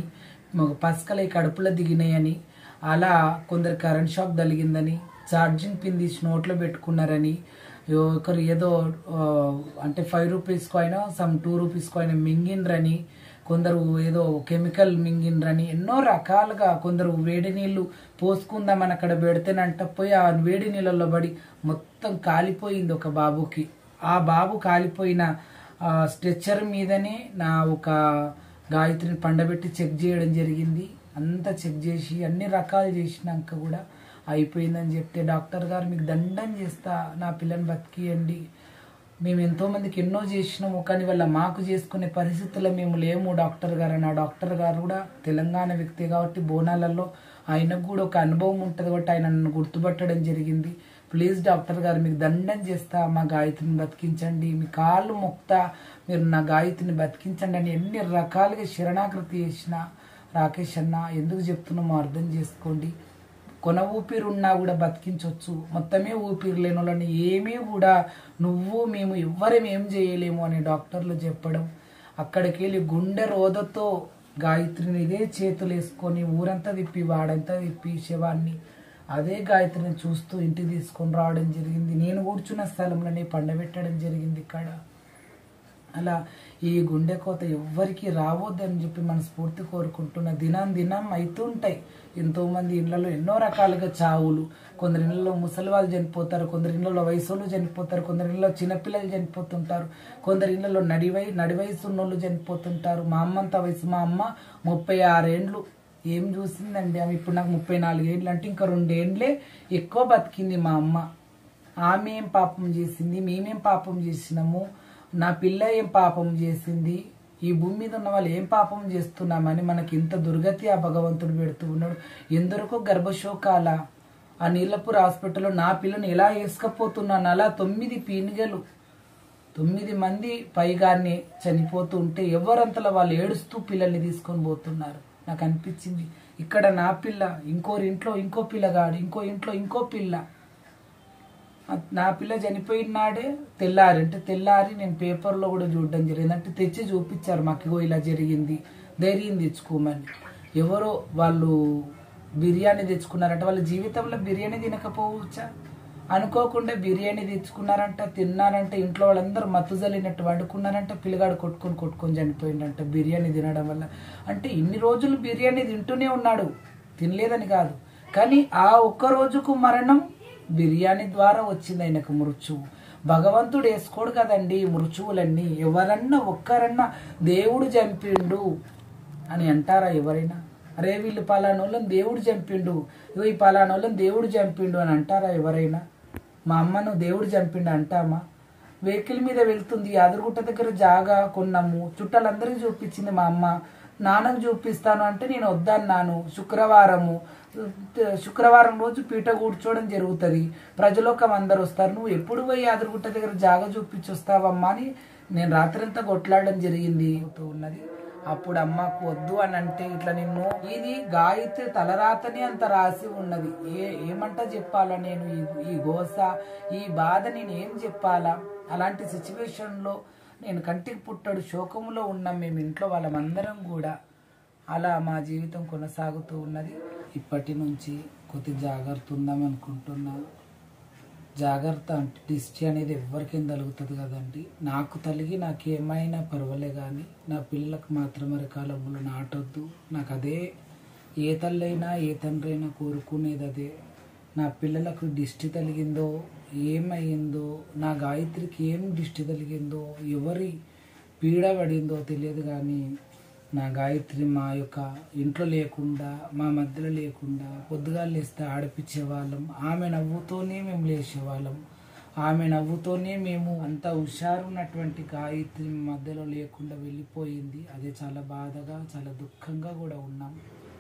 పసకలై కడుపులో దిగినాయని అలా కొందరు కరెంట్ షాక్ తగిలిందని ఛార్జింగ్ పిన్ తీసి నోట్లో పెట్టుకున్నారని ఒకరు ఏదో ఆ, అంటే ఫైవ్ రూపీస్కో అయినా సమ్ టూ రూపీస్కో అయినా మింగిండ్రని కొందరు ఏదో కెమికల్ మింగిండ్రని ఎన్నో రకాలుగా కొందరు వేడి నీళ్లు పోసుకుందామని అక్కడ పెడితేనంట పోయి ఆ వేడి నీళ్ళల్లో పడి మొత్తం కాలిపోయింది ఒక బాబుకి ఆ బాబు కాలిపోయిన ఆ, స్ట్రెచ్చర్ మీదనే నా ఒక గాయత్రిని పండబెట్టి చెక్ చేయడం జరిగింది అంతా చెక్ చేసి అన్ని రకాలు చేసినాక కూడా అయిపోయిందని చెప్తే డాక్టర్ గారు మీకు దండం చేస్తా నా పిల్లని బతికియండి మేము ఎంతో మందికి ఎన్నో చేసినాము కానీ వాళ్ళ మాకు చేసుకునే పరిస్థితుల్లో మేము లేము డాక్టర్ గారు అని ఆ డాక్టర్ గారు కూడా తెలంగాణ వ్యక్తి కాబట్టి బోనాలలో ఆయనకు కూడా ఒక అనుభవం ఉంటుంది కాబట్టి ఆయన నన్ను గుర్తుపట్టడం జరిగింది ప్లీజ్ డాక్టర్ గారు మీకు దండం చేస్తా మా గాయత్రిని బతికించండి మీ కాళ్ళు మొక్తా మీరు నా గాయత్రిని బతికించండి అని ఎన్ని రకాలుగా శరణాకృతి చేసిన రాకేష్ అన్న ఎందుకు చెప్తున్నామో అర్థం చేసుకోండి కొన ఊపిరి ఉన్నా కూడా బతికించవచ్చు మొత్తమే ఊపిరి లేని వాళ్ళని ఏమీ కూడా నువ్వు మేము ఎవ్వరం ఏం చేయలేము అని డాక్టర్లు చెప్పడం అక్కడికి వెళ్ళి గుండె రోదతో గాయత్రిని ఇదే చేతులు వేసుకొని ఊరంతా తిప్పి వాడంతా తిప్పి శవాన్ని అదే గాయత్రిని చూస్తూ ఇంటికి తీసుకొని రావడం జరిగింది నేను కూర్చున్న స్థలంలోనే పండబెట్టడం జరిగింది ఇక్కడ అలా ఈ గుండె కోత ఎవ్వరికి రావద్దని చెప్పి మనస్ఫూర్తి కోరుకుంటున్న దినం దినం అవుతుంటాయి ఎంతో మంది ఇళ్లలో ఎన్నో రకాలుగా చావులు కొందరి ఇళ్లలో ముసలి వాళ్ళు చనిపోతారు కొందరి ఇళ్లలో వయసులు చనిపోతారు కొందరి ఇళ్లలో చిన్నపిల్లలు చనిపోతుంటారు కొందరి ఇళ్లలో నడివై నడి వయసు ఉన్నోళ్ళు చనిపోతుంటారు మా అమ్మంత వయసు మా అమ్మ ముప్పై ఆరేండ్లు ఏం చూసిందండి ఆమె ఇప్పుడు నాకు ముప్పై నాలుగేండ్లు అంటే ఇంకా రెండేండ్లే ఎక్కువ బతికింది మా అమ్మ ఆమె ఏం పాపం చేసింది మేమేం పాపం చేసినాము నా పిల్ల ఏం పాపం చేసింది ఈ భూమి మీద ఉన్న వాళ్ళు ఏం పాపం చేస్తున్నామని మనకి ఇంత దుర్గతి ఆ భగవంతుడు పెడుతూ ఉన్నాడు ఎందరికో గర్భశోకాల ఆ నీలపూర్ హాస్పిటల్లో నా పిల్లని ఎలా వేసుకపోతున్నాను అలా తొమ్మిది పీనిగలు తొమ్మిది మంది పైగానే చనిపోతూ ఉంటే ఎవరంతలా వాళ్ళు ఏడుస్తూ పిల్లల్ని తీసుకొని పోతున్నారు నాకు అనిపించింది ఇక్కడ నా పిల్ల ఇంకోరి ఇంట్లో ఇంకో పిల్లగాడు ఇంకో ఇంట్లో ఇంకో పిల్ల నా పిల్ల చనిపోయిన నాడే తెల్లారి అంటే తెల్లారి నేను పేపర్లో కూడా చూడడం జరిగింది అంటే తెచ్చి చూపించారు మాకు ఇగో ఇలా జరిగింది ధైర్యం తెచ్చుకోమని ఎవరో వాళ్ళు బిర్యానీ తెచ్చుకున్నారంట వాళ్ళ జీవితంలో బిర్యానీ తినకపోవచ్చా అనుకోకుండా బిర్యానీ తెచ్చుకున్నారంట తిన్నారంటే ఇంట్లో వాళ్ళందరూ మత్తు జల్లినట్టు వండుకున్నారంట పిల్లగాడు కొట్టుకొని కొట్టుకొని చనిపోయిందంట బిర్యానీ తినడం వల్ల అంటే ఇన్ని రోజులు బిర్యానీ తింటూనే ఉన్నాడు తినలేదని కాదు కానీ ఆ ఒక్క రోజుకు మరణం బిర్యానీ ద్వారా వచ్చింది ఆయనకు మృత్యువు భగవంతుడు వేసుకోడు కదండి ఈ మృత్యువులన్నీ ఎవరన్నా ఒక్కరన్నా దేవుడు చంపిండు అని అంటారా ఎవరైనా అరే వీళ్ళు పలానోళ్ళని దేవుడు చంపిండు ఇగో ఈ పలానోళ్ళని దేవుడు చంపిండు అని అంటారా ఎవరైనా మా అమ్మను దేవుడు చంపిండు అంటామా వెహికల్ మీద వెళ్తుంది యాదగిరిగుట్ట దగ్గర జాగా కొన్నాము చుట్టాలందరికీ చూపించింది మా అమ్మ నాన్నకు చూపిస్తాను అంటే నేను వద్దన్నాను శుక్రవారము శుక్రవారం రోజు పీట కూర్చోవడం జరుగుతుంది ప్రజలోకం అందరు వస్తారు నువ్వు ఎప్పుడు పోయి యాదగిరిగుట్ట దగ్గర జాగా చూపించి వస్తావమ్మా అని నేను రాత్రంతా కొట్లాడడం జరిగింది ఉన్నది అప్పుడు అమ్మకు వద్దు అని అంటే ఇట్లా నిన్ను ఇది గాయత్రి తలరాతని అంత రాసి ఉన్నది ఏ ఏమంట చెప్పాలా నేను ఈ ఈ గోస ఈ బాధ నేను ఏం చెప్పాలా అలాంటి సిచ్యువేషన్లో నేను కంటికి పుట్టడు శోకంలో ఉన్నాం మేము ఇంట్లో వాళ్ళమందరం కూడా అలా మా జీవితం కొనసాగుతూ ఉన్నది ఇప్పటి నుంచి కొద్ది జాగ్రత్త ఉందాం అనుకుంటున్నా జాగ్రత్త అంటే దిష్టి అనేది ఎవరికేం తలుగుతుంది కదండి నాకు తలిగి నాకు ఏమైనా పర్వాలే కానీ నా పిల్లలకు మాత్రం మరి కాలంలో నాటొద్దు నాకు అదే ఏ తల్లైనా ఏ తండ్రి అయినా కోరుకునేది అదే నా పిల్లలకు దిష్టి తలిగిందో ఏమైందో నా గాయత్రికి ఏం దిష్టి తలిగిందో ఎవరి పీడ పడిందో తెలియదు కానీ నా గాయత్రి మా యొక్క ఇంట్లో లేకుండా మా మధ్యలో లేకుండా పొద్దుగా లేస్తే ఆడిపించే వాళ్ళం ఆమె నవ్వుతోనే మేము లేచేవాళ్ళం ఆమె నవ్వుతోనే మేము అంత హుషారున్నటువంటి గాయత్రి మధ్యలో లేకుండా వెళ్ళిపోయింది అదే చాలా బాధగా చాలా దుఃఖంగా కూడా ఉన్నాం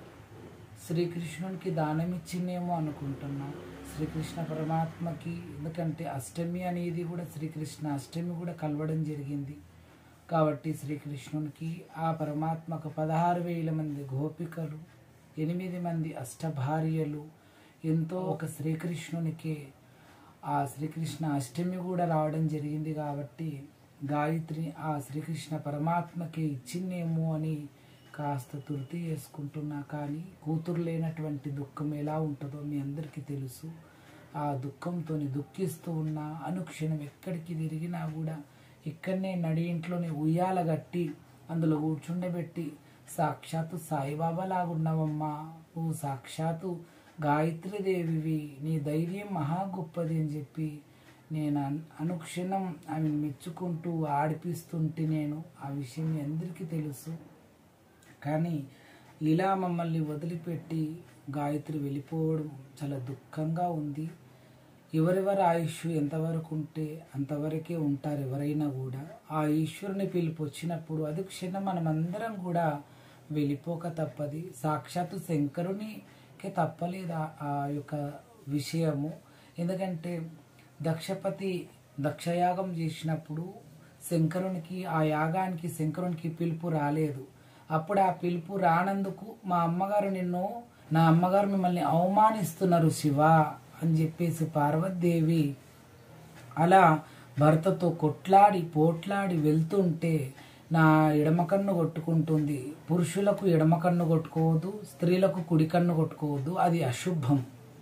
శ్రీకృష్ణునికి దానం ఇచ్చిందేమో అనుకుంటున్నా శ్రీకృష్ణ పరమాత్మకి ఎందుకంటే అష్టమి అనేది కూడా శ్రీకృష్ణ అష్టమి కూడా కలవడం జరిగింది కాబట్టి శ్రీకృష్ణునికి ఆ పరమాత్మకు పదహారు వేల మంది గోపికలు ఎనిమిది మంది అష్టభార్యలు ఎంతో ఒక శ్రీకృష్ణునికి ఆ శ్రీకృష్ణ అష్టమి కూడా రావడం జరిగింది కాబట్టి గాయత్రి ఆ శ్రీకృష్ణ పరమాత్మకి ఇచ్చిందేమో అని కాస్త తుర్తి చేసుకుంటున్నా కానీ కూతురు లేనటువంటి దుఃఖం ఎలా ఉంటుందో మీ అందరికీ తెలుసు ఆ దుఃఖంతో దుఃఖిస్తూ ఉన్న అనుక్షణం ఎక్కడికి తిరిగినా కూడా ఇక్కడనే నడి ఇంట్లోనే ఉయ్యాల కట్టి అందులో కూర్చుండబెట్టి సాక్షాత్తు సాయిబాబా లాగున్నావమ్మా నువ్వు సాక్షాత్తు గాయత్రీదేవివి నీ ధైర్యం మహా గొప్పది అని చెప్పి నేను అన్- అనుక్షణం ఆమెను మెచ్చుకుంటూ ఆడిపిస్తుంటే నేను ఆ విషయం మీ అందరికీ తెలుసు కానీ ఇలా మమ్మల్ని వదిలిపెట్టి గాయత్రి వెళ్ళిపోవడం చాలా దుఃఖంగా ఉంది ఎవరెవరి ఆయుష్ ఎంతవరకు ఉంటే అంతవరకే ఉంటారు ఎవరైనా కూడా ఆ ఈశ్వరుని పిలుపు వచ్చినప్పుడు అది క్షణం మనమందరం కూడా వెళ్ళిపోక తప్పది సాక్షాత్తు శంకరునికే తప్పలేదు ఆ- ఆ యొక్క విషయము ఎందుకంటే దక్షపతి దక్షయాగం చేసినప్పుడు శంకరునికి ఆ యాగానికి శంకరునికి పిలుపు రాలేదు అప్పుడు ఆ పిలుపు రానందుకు మా అమ్మగారు నిన్ను నా అమ్మగారు మిమ్మల్ని అవమానిస్తున్నారు శివ అని చెప్పేసి పార్వతీదేవి అలా భర్తతో కొట్లాడి పోట్లాడి వెళ్తుంటే నా ఎడమ కన్ను కొట్టుకుంటుంది పురుషులకు ఎడమ కన్ను కొట్టుకోవద్దు స్త్రీలకు కుడి కన్ను కొట్టుకోవద్దు అది అశుభం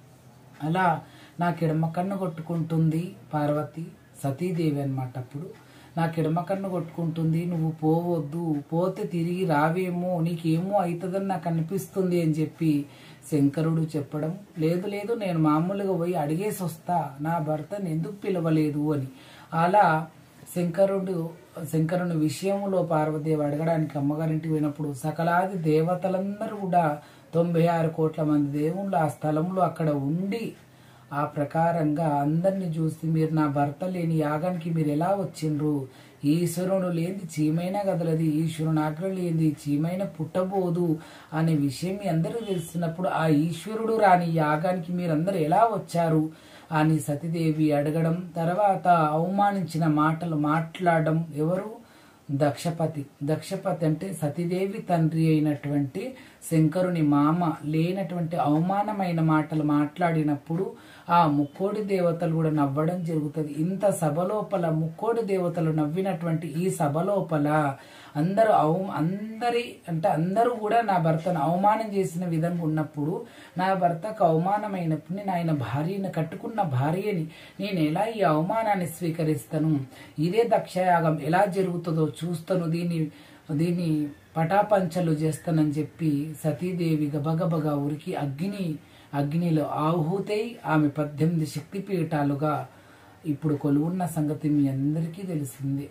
అలా నాకు ఎడమ కన్ను కొట్టుకుంటుంది పార్వతి సతీదేవి అన్నమాట అప్పుడు నాకు ఎడమ కన్ను కొట్టుకుంటుంది నువ్వు పోవద్దు పోతే తిరిగి రావేమో నీకేమో అవుతుందని నాకు అనిపిస్తుంది అని చెప్పి శంకరుడు చెప్పడం లేదు లేదు నేను మామూలుగా పోయి అడిగేసి వస్తా నా భర్తను ఎందుకు పిలవలేదు అని అలా శంకరుడు శంకరుని విషయంలో పార్వతీదేవి అడగడానికి అమ్మగారింటికి పోయినప్పుడు సకలాది దేవతలందరూ కూడా తొంభై ఆరు కోట్ల మంది దేవుళ్ళు ఆ స్థలంలో అక్కడ ఉండి ఆ ప్రకారంగా అందరిని చూసి మీరు నా భర్త లేని యాగానికి మీరు ఎలా వచ్చిండ్రు ఈశ్వరుడు లేని చీమైన గదలది ఈశ్వరుని ఆజ్ఞ లేని చీమైన పుట్టబోదు అనే విషయం మీ అందరికీ తెలుస్తున్నప్పుడు ఆ ఈశ్వరుడు రాని యాగానికి మీరందరూ ఎలా వచ్చారు అని సతీదేవి అడగడం తర్వాత అవమానించిన మాటలు మాట్లాడడం ఎవరు దక్షపతి దక్షపతి అంటే సతీదేవి తండ్రి అయినటువంటి శంకరుని మామ లేనటువంటి అవమానమైన మాటలు మాట్లాడినప్పుడు ఆ ముక్కోడి దేవతలు కూడా నవ్వడం జరుగుతుంది ఇంత సభ లోపల ముక్కోడి దేవతలు నవ్వినటువంటి ఈ సభ లోపల అందరూ అవ అందరి అంటే అందరూ కూడా నా భర్తను అవమానం చేసిన విధంగా ఉన్నప్పుడు నా భర్తకు అవమానమైనప్పుడు నేను ఆయన భార్యను కట్టుకున్న భార్యని నేను ఎలా ఈ అవమానాన్ని స్వీకరిస్తాను ఇదే దక్షయాగం ఎలా జరుగుతుందో చూస్తాను దీన్ని దీన్ని పటాపంచలు చేస్తానని చెప్పి సతీదేవి గబగబగా ఉరికి అగ్ని అగ్నిలో ఆహుతై ఆమె పద్దెనిమిది శక్తిపీఠాలుగా ఇప్పుడు కొలువున్న సంగతి మీ అందరికీ తెలిసిందే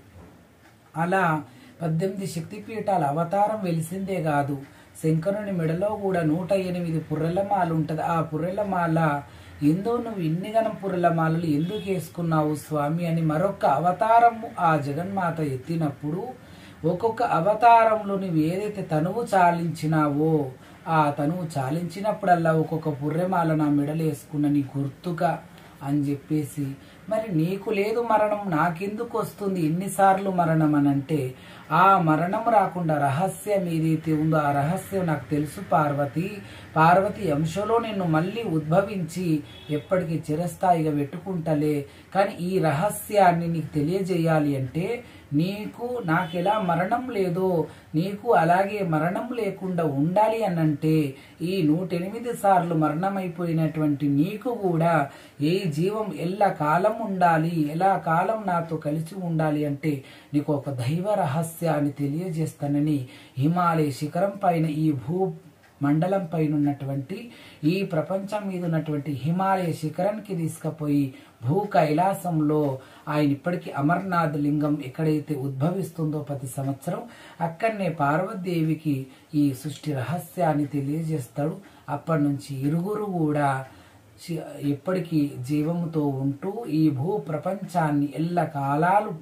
అలా పద్దెనిమిది శక్తిపీఠాల అవతారం వెలిసిందే కాదు శంకరుని మెడలో కూడా నూట ఎనిమిది పుర్రెలమాల ఉంటుంది ఆ పుర్రెలమాల ఎందో నువ్వు ఇన్ని గనం పుర్రెలమాలలు ఎందుకు వేసుకున్నావు స్వామి అని మరొక అవతారము ఆ జగన్మాత ఎత్తినప్పుడు ఒక్కొక్క అవతారంలో నువ్వు ఏదైతే తనువు చాలించినావో ఆ తనువు చాలించినప్పుడల్లా ఒక్కొక్క పుర్రెమాల నా మెడలు వేసుకున్న నీ గుర్తుగా అని చెప్పేసి మరి నీకు లేదు మరణం నాకెందుకు వస్తుంది ఎన్నిసార్లు మరణం అని అంటే ఆ మరణం రాకుండా రహస్యం ఏదైతే ఉందో ఆ రహస్యం నాకు తెలుసు పార్వతి పార్వతి అంశలో నిన్ను మళ్ళీ ఉద్భవించి ఎప్పటికీ చిరస్థాయిగా పెట్టుకుంటలే కానీ ఈ రహస్యాన్ని నీకు తెలియజేయాలి అంటే నీకు నాకెలా మరణం లేదో నీకు అలాగే మరణం లేకుండా ఉండాలి అనంటే ఈ నూటెనిమిది సార్లు మరణమైపోయినటువంటి నీకు కూడా ఏ జీవం ఎల్ల కాలం ఉండాలి ఎలా కాలం నాతో కలిసి ఉండాలి అంటే నీకు ఒక దైవ రహస్యాన్ని తెలియజేస్తానని హిమాలయ శిఖరం పైన ఈ భూ మండలం పైన ఉన్నటువంటి ఈ ప్రపంచం మీద ఉన్నటువంటి హిమాలయ శిఖరానికి తీసుకుపోయి భూ కైలాసంలో ఆయన ఇప్పటికీ అమర్నాథ్ లింగం ఎక్కడైతే ఉద్భవిస్తుందో ప్రతి సంవత్సరం అక్కడనే పార్వతీదేవికి ఈ సృష్టి రహస్యాన్ని తెలియజేస్తాడు అప్పటి నుంచి ఇరుగురు కూడా శి- ఎప్పటికీ జీవముతో ఉంటూ ఈ భూ ప్రపంచాన్ని ఎల్ల కాలాలు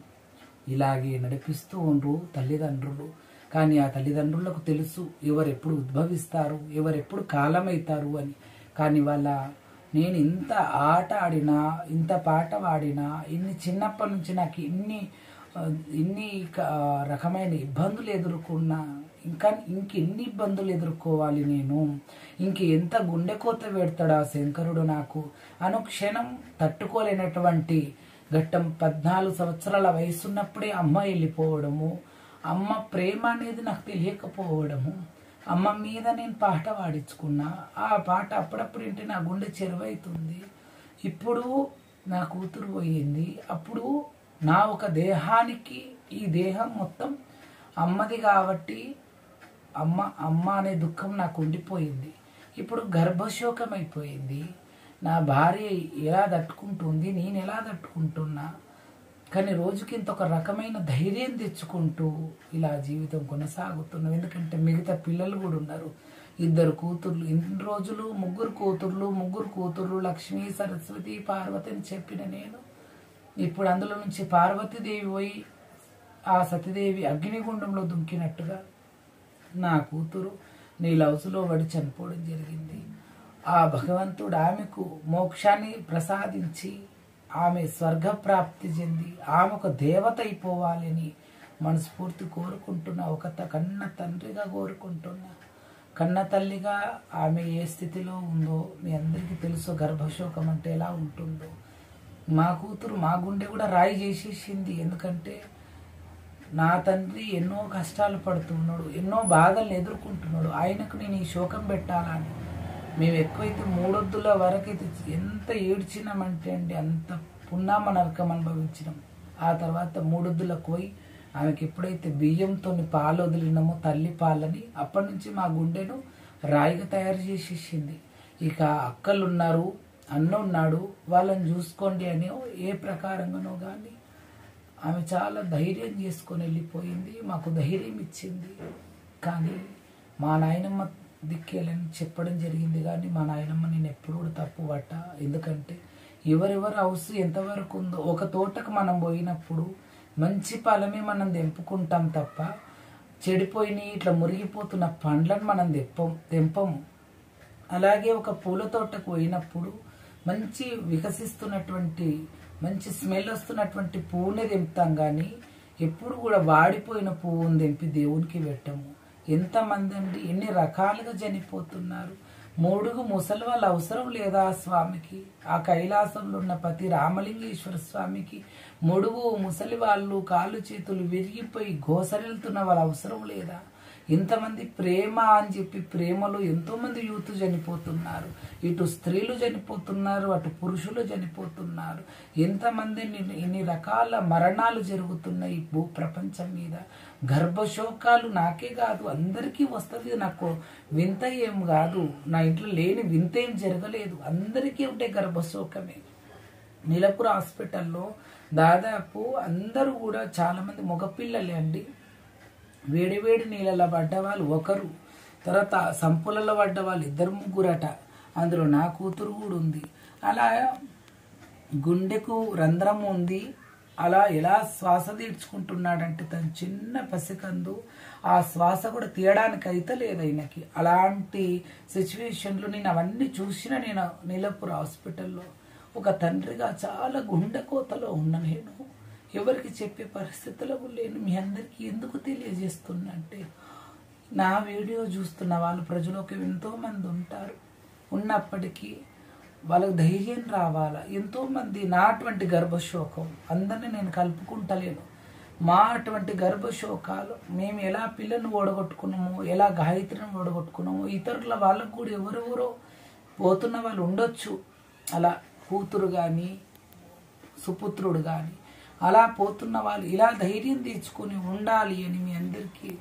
ఇలాగే నడిపిస్తూ ఉండ్రు తల్లిదండ్రులు కానీ ఆ తల్లిదండ్రులకు తెలుసు ఎవరెప్పుడు ఉద్భవిస్తారు ఎవరెప్పుడు కాలమవుతారు అని కానీ వాళ్ళ నేను ఇంత ఆట ఆడినా ఇంత పాట పాడినా ఇన్ని చిన్నప్పటి నుంచి నాకు ఇన్ని ఆ, ఇన్ని క- రకమైన ఇబ్బందులు ఎదుర్కొన్నా ఇంకా ఇంకెన్ని ఇబ్బందులు ఎదుర్కోవాలి నేను ఇంక ఎంత గుండె కోత పెడతాడు ఆ శంకరుడు నాకు అనుక్షణం తట్టుకోలేనటువంటి ఘట్టం పద్నాలుగు సంవత్సరాల వయసున్నప్పుడే అమ్మ వెళ్ళిపోవడము అమ్మ ప్రేమ అనేది నాకు తెలియకపోవడము అమ్మ మీద నేను పాట పాడించుకున్నా ఆ పాట అప్పుడప్పుడు ఏంటి నా గుండె చెరువైతుంది ఇప్పుడు నా కూతురు పోయింది అప్పుడు నా ఒక దేహానికి ఈ దేహం మొత్తం అమ్మది కాబట్టి అమ్మ అమ్మ అనే దుఃఖం నాకు ఉండిపోయింది ఇప్పుడు గర్భశోకం అయిపోయింది నా భార్య ఎలా తట్టుకుంటుంది నేను ఎలా తట్టుకుంటున్నా కానీ రోజుకి ఇంత ఒక రకమైన ధైర్యం తెచ్చుకుంటూ ఇలా జీవితం కొనసాగుతున్నాం ఎందుకంటే మిగతా పిల్లలు కూడా ఉన్నారు ఇద్దరు కూతుర్లు ఇన్ని రోజులు ముగ్గురు కూతుర్లు ముగ్గురు కూతుర్లు లక్ష్మీ సరస్వతి పార్వతి అని చెప్పిన నేను ఇప్పుడు అందులో నుంచి పార్వతీదేవి పోయి ఆ సతీదేవి అగ్నిగుండంలో దుంకినట్టుగా నా కూతురు నీ లవసులో పడి చనిపోవడం జరిగింది ఆ భగవంతుడు ఆమెకు మోక్షాన్ని ప్రసాదించి ఆమె స్వర్గప్రాప్తి చెంది ఆమె ఒక దేవత అయిపోవాలని మనస్ఫూర్తి కోరుకుంటున్నా ఒక త- కన్న తండ్రిగా కోరుకుంటున్నా కన్న తల్లిగా ఆమె ఏ స్థితిలో ఉందో మీ అందరికీ తెలుసు గర్భశోకం అంటే ఎలా ఉంటుందో మా కూతురు మా గుండె కూడా రాయి చేసేసింది ఎందుకంటే నా తండ్రి ఎన్నో కష్టాలు పడుతున్నాడు ఎన్నో బాధలను ఎదుర్కొంటున్నాడు ఆయనకు నేను ఈ శోకం పెట్టాలని మేము ఎక్కువైతే మూడొద్దుల వరకైతే ఎంత ఏడ్చినామంటే అండి అంత పున్నామ నరకం అనుభవించినాం ఆ తర్వాత మూడొద్దులకు పోయి ఆమెకి ఎప్పుడైతే బియ్యంతో పాలు వదిలినామో తల్లి పాలని అప్పటి నుంచి మా గుండెను రాయిగా తయారు చేసేసింది ఇక అక్కలు ఉన్నారు అన్న ఉన్నాడు వాళ్ళని చూసుకోండి అని ఏ ప్రకారంగానో కానీ ఆమె చాలా ధైర్యం చేసుకొని వెళ్ళిపోయింది మాకు ధైర్యం ఇచ్చింది కానీ మా నాయనమ్మ దిక్కేలని చెప్పడం జరిగింది కానీ మా నాయనమ్మ నేను ఎప్పుడు కూడా తప్పు పట్ట ఎందుకంటే ఎవరెవరి హౌస్ ఎంతవరకు ఉందో ఒక తోటకు మనం పోయినప్పుడు మంచి ఫలమే మనం తెంపుకుంటాం తప్ప చెడిపోయిన ఇట్లా మురిగిపోతున్న పండ్లను మనం తెప్పం తెంపము అలాగే ఒక పూల తోటకు పోయినప్పుడు మంచి వికసిస్తున్నటువంటి మంచి స్మెల్ వస్తున్నటువంటి పువ్వునే తెంపుతాం కానీ ఎప్పుడు కూడా వాడిపోయిన పువ్వుని తెంపి దేవునికి పెట్టము ఎంతమంది అండి ఎన్ని రకాలుగా చనిపోతున్నారు మూడుగు ముసలి వాళ్ళ అవసరం లేదా ఆ స్వామికి ఆ కైలాసంలో ఉన్న ప్రతి రామలింగేశ్వర స్వామికి ముడుగు ముసలి వాళ్ళు కాళ్ళు చేతులు విరిగిపోయి గోసరెళ్తున్న వాళ్ళ అవసరం లేదా ఇంతమంది ప్రేమ అని చెప్పి ప్రేమలో ఎంతో మంది యూత్ చనిపోతున్నారు ఇటు స్త్రీలు చనిపోతున్నారు అటు పురుషులు చనిపోతున్నారు ఎంతమంది ఇన్ని- ఇన్ని రకాల మరణాలు జరుగుతున్నాయి ఈ భూ ప్రపంచం మీద గర్భశోకాలు నాకే కాదు అందరికీ వస్తుంది నాకు వింత ఏం కాదు నా ఇంట్లో లేని వింత ఏం జరగలేదు అందరికీ ఉంటే గర్భశోకమే నీలపుర హాస్పిటల్లో దాదాపు అందరూ కూడా చాలా మంది మగపిల్లలే అండి వేడి వేడి నీళ్ళలో పడ్డ వాళ్ళు ఒకరు తర్వాత సంపులలో పడ్డ వాళ్ళు ఇద్దరు ముగ్గురట అందులో నా కూతురు కూడా ఉంది అలా గుండెకు రంధ్రం ఉంది అలా ఎలా శ్వాస తీర్చుకుంటున్నాడంటే తన చిన్న పసికందు ఆ శ్వాస కూడా తీయడానికి అయితే లేదు ఆయనకి అలాంటి సిచ్యువేషన్లో నేను అవన్నీ చూసిన నేను నీలపూర్ హాస్పిటల్లో ఒక తండ్రిగా చాలా గుండె కోతలో ఉన్న నేను ఎవరికి చెప్పే పరిస్థితుల్లో లేను మీ అందరికీ ఎందుకు తెలియజేస్తున్నా అంటే నా వీడియో చూస్తున్న వాళ్ళు ప్రజలకు ఎంతో మంది ఉంటారు ఉన్నప్పటికీ వాళ్ళకి ధైర్యం రావాలా ఎంతో మంది నా అటువంటి గర్భశోకం అందరినీ నేను కలుపుకుంటలేను మా అటువంటి గర్భశోకాలు మేము ఎలా పిల్లను ఓడగొట్టుకున్నామో ఎలా గాయత్రిని ఓడగొట్టుకున్నామో ఇతరుల వాళ్ళకు కూడా ఎవరెవరో పోతున్న వాళ్ళు ఉండొచ్చు అలా కూతురు కానీ సుపుత్రుడు కానీ అలా పోతున్న వాళ్ళు ఇలా ధైర్యం తెచ్చుకొని ఉండాలి అని మీ అందరికీ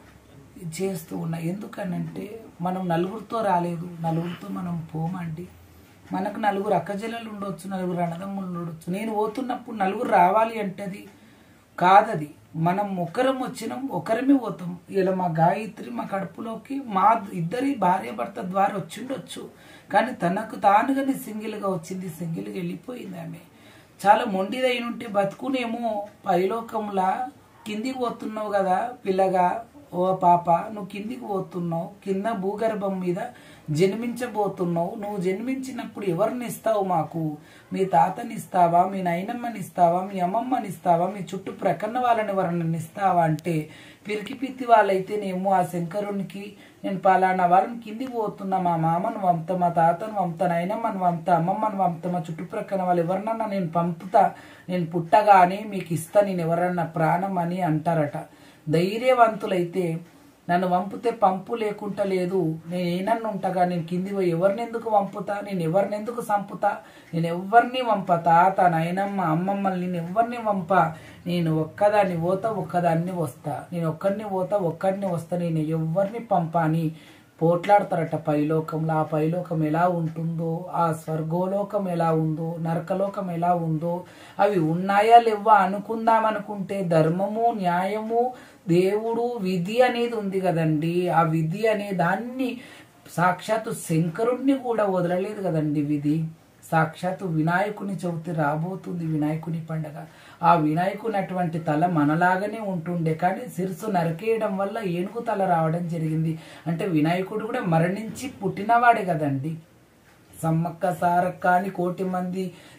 చేస్తూ ఉన్నా ఎందుకనంటే మనం నలుగురితో రాలేదు నలుగురితో మనం పోమండి మనకు నలుగురు అక్కజల్లలు ఉండొచ్చు నలుగురు అన్నదమ్ములు ఉండొచ్చు నేను పోతున్నప్పుడు నలుగురు రావాలి అంటది కాదది మనం ఒకరం వచ్చినాం ఒకరమే పోతాం ఇలా మా గాయత్రి మా కడుపులోకి మా ఇద్దరి భార్య భర్త ద్వారా వచ్చిండొచ్చు కానీ తనకు తానుగానే సింగిల్గా వచ్చింది సింగిల్గా వెళ్ళిపోయింది ఆమె చాలా మొండిదైన ఉంటే బతుకునేమో పైలోకంలా కిందికి పోతున్నావు కదా పిల్లగా ఓ పాప నువ్వు కిందికి పోతున్నావు కింద భూగర్భం మీద జన్మించబోతున్నావు నువ్వు జన్మించినప్పుడు ఎవరిని ఇస్తావు మాకు మీ తాతని ఇస్తావా మీ నాయనమ్మని ఇస్తావా మీ అమ్మమ్మని ఇస్తావా మీ చుట్టూ ప్రక్కన వాళ్ళని ఎవరిని ఇస్తావా అంటే పిరికి పిత్తి వాళ్ళైతేనేమో ఆ శంకరునికి నేను పలానా వాళ్ళని కిందికి పోతున్నా మా మామను పంపుతా మా తాతను పంపుతా నాయనమ్మని పంపుతా అమ్మమ్మని పంపుతా మా చుట్టుప్రక్కన వాళ్ళు ఎవరినన్నా నేను పంపుతా నేను పుట్టగానే మీకు ఇస్తా నేను ఎవరన్నా ప్రాణం అని అంటారట ధైర్యవంతులైతే నన్ను పంపితే పంపు లేకుండా లేదు నేను ఏనన్ను ఉంటగా నేను కింది పోయి ఎవరిని ఎందుకు పంపుతా నేను ఎవరిని ఎందుకు చంపుతా నేను ఎవరిని పంప తాత నాయనమ్మ అమ్మమ్మల్ని నేను ఎవరిని పంప నేను ఒక్కదాన్ని పోతా ఒక్కదాన్ని వస్తా నేను ఒక్కడిని పోతా ఒక్కడిని వస్తా నేను ఎవరిని పంపా అని పోట్లాడతారట పైలోకంలో ఆ పైలోకం ఎలా ఉంటుందో ఆ స్వర్గోలోకం ఎలా ఉందో నరకలోకం ఎలా ఉందో అవి ఉన్నాయా లేవా అనుకుందాం అనుకుంటే ధర్మము న్యాయము దేవుడు విధి అనేది ఉంది కదండి ఆ విధి అనే దాన్ని సాక్షాత్తు శంకరుణ్ణి కూడా వదలలేదు కదండి విధి సాక్షాత్తు వినాయకుని చవితి రాబోతుంది వినాయకుని పండగ ఆ వినాయకుని అటువంటి తల మనలాగానే ఉంటుండే కానీ శిరసు నరికేయడం వల్ల ఏనుగు తల రావడం జరిగింది అంటే వినాయకుడు కూడా మరణించి పుట్టినవాడే కదండి సమ్మక్క సారక్క అని కోటి మంది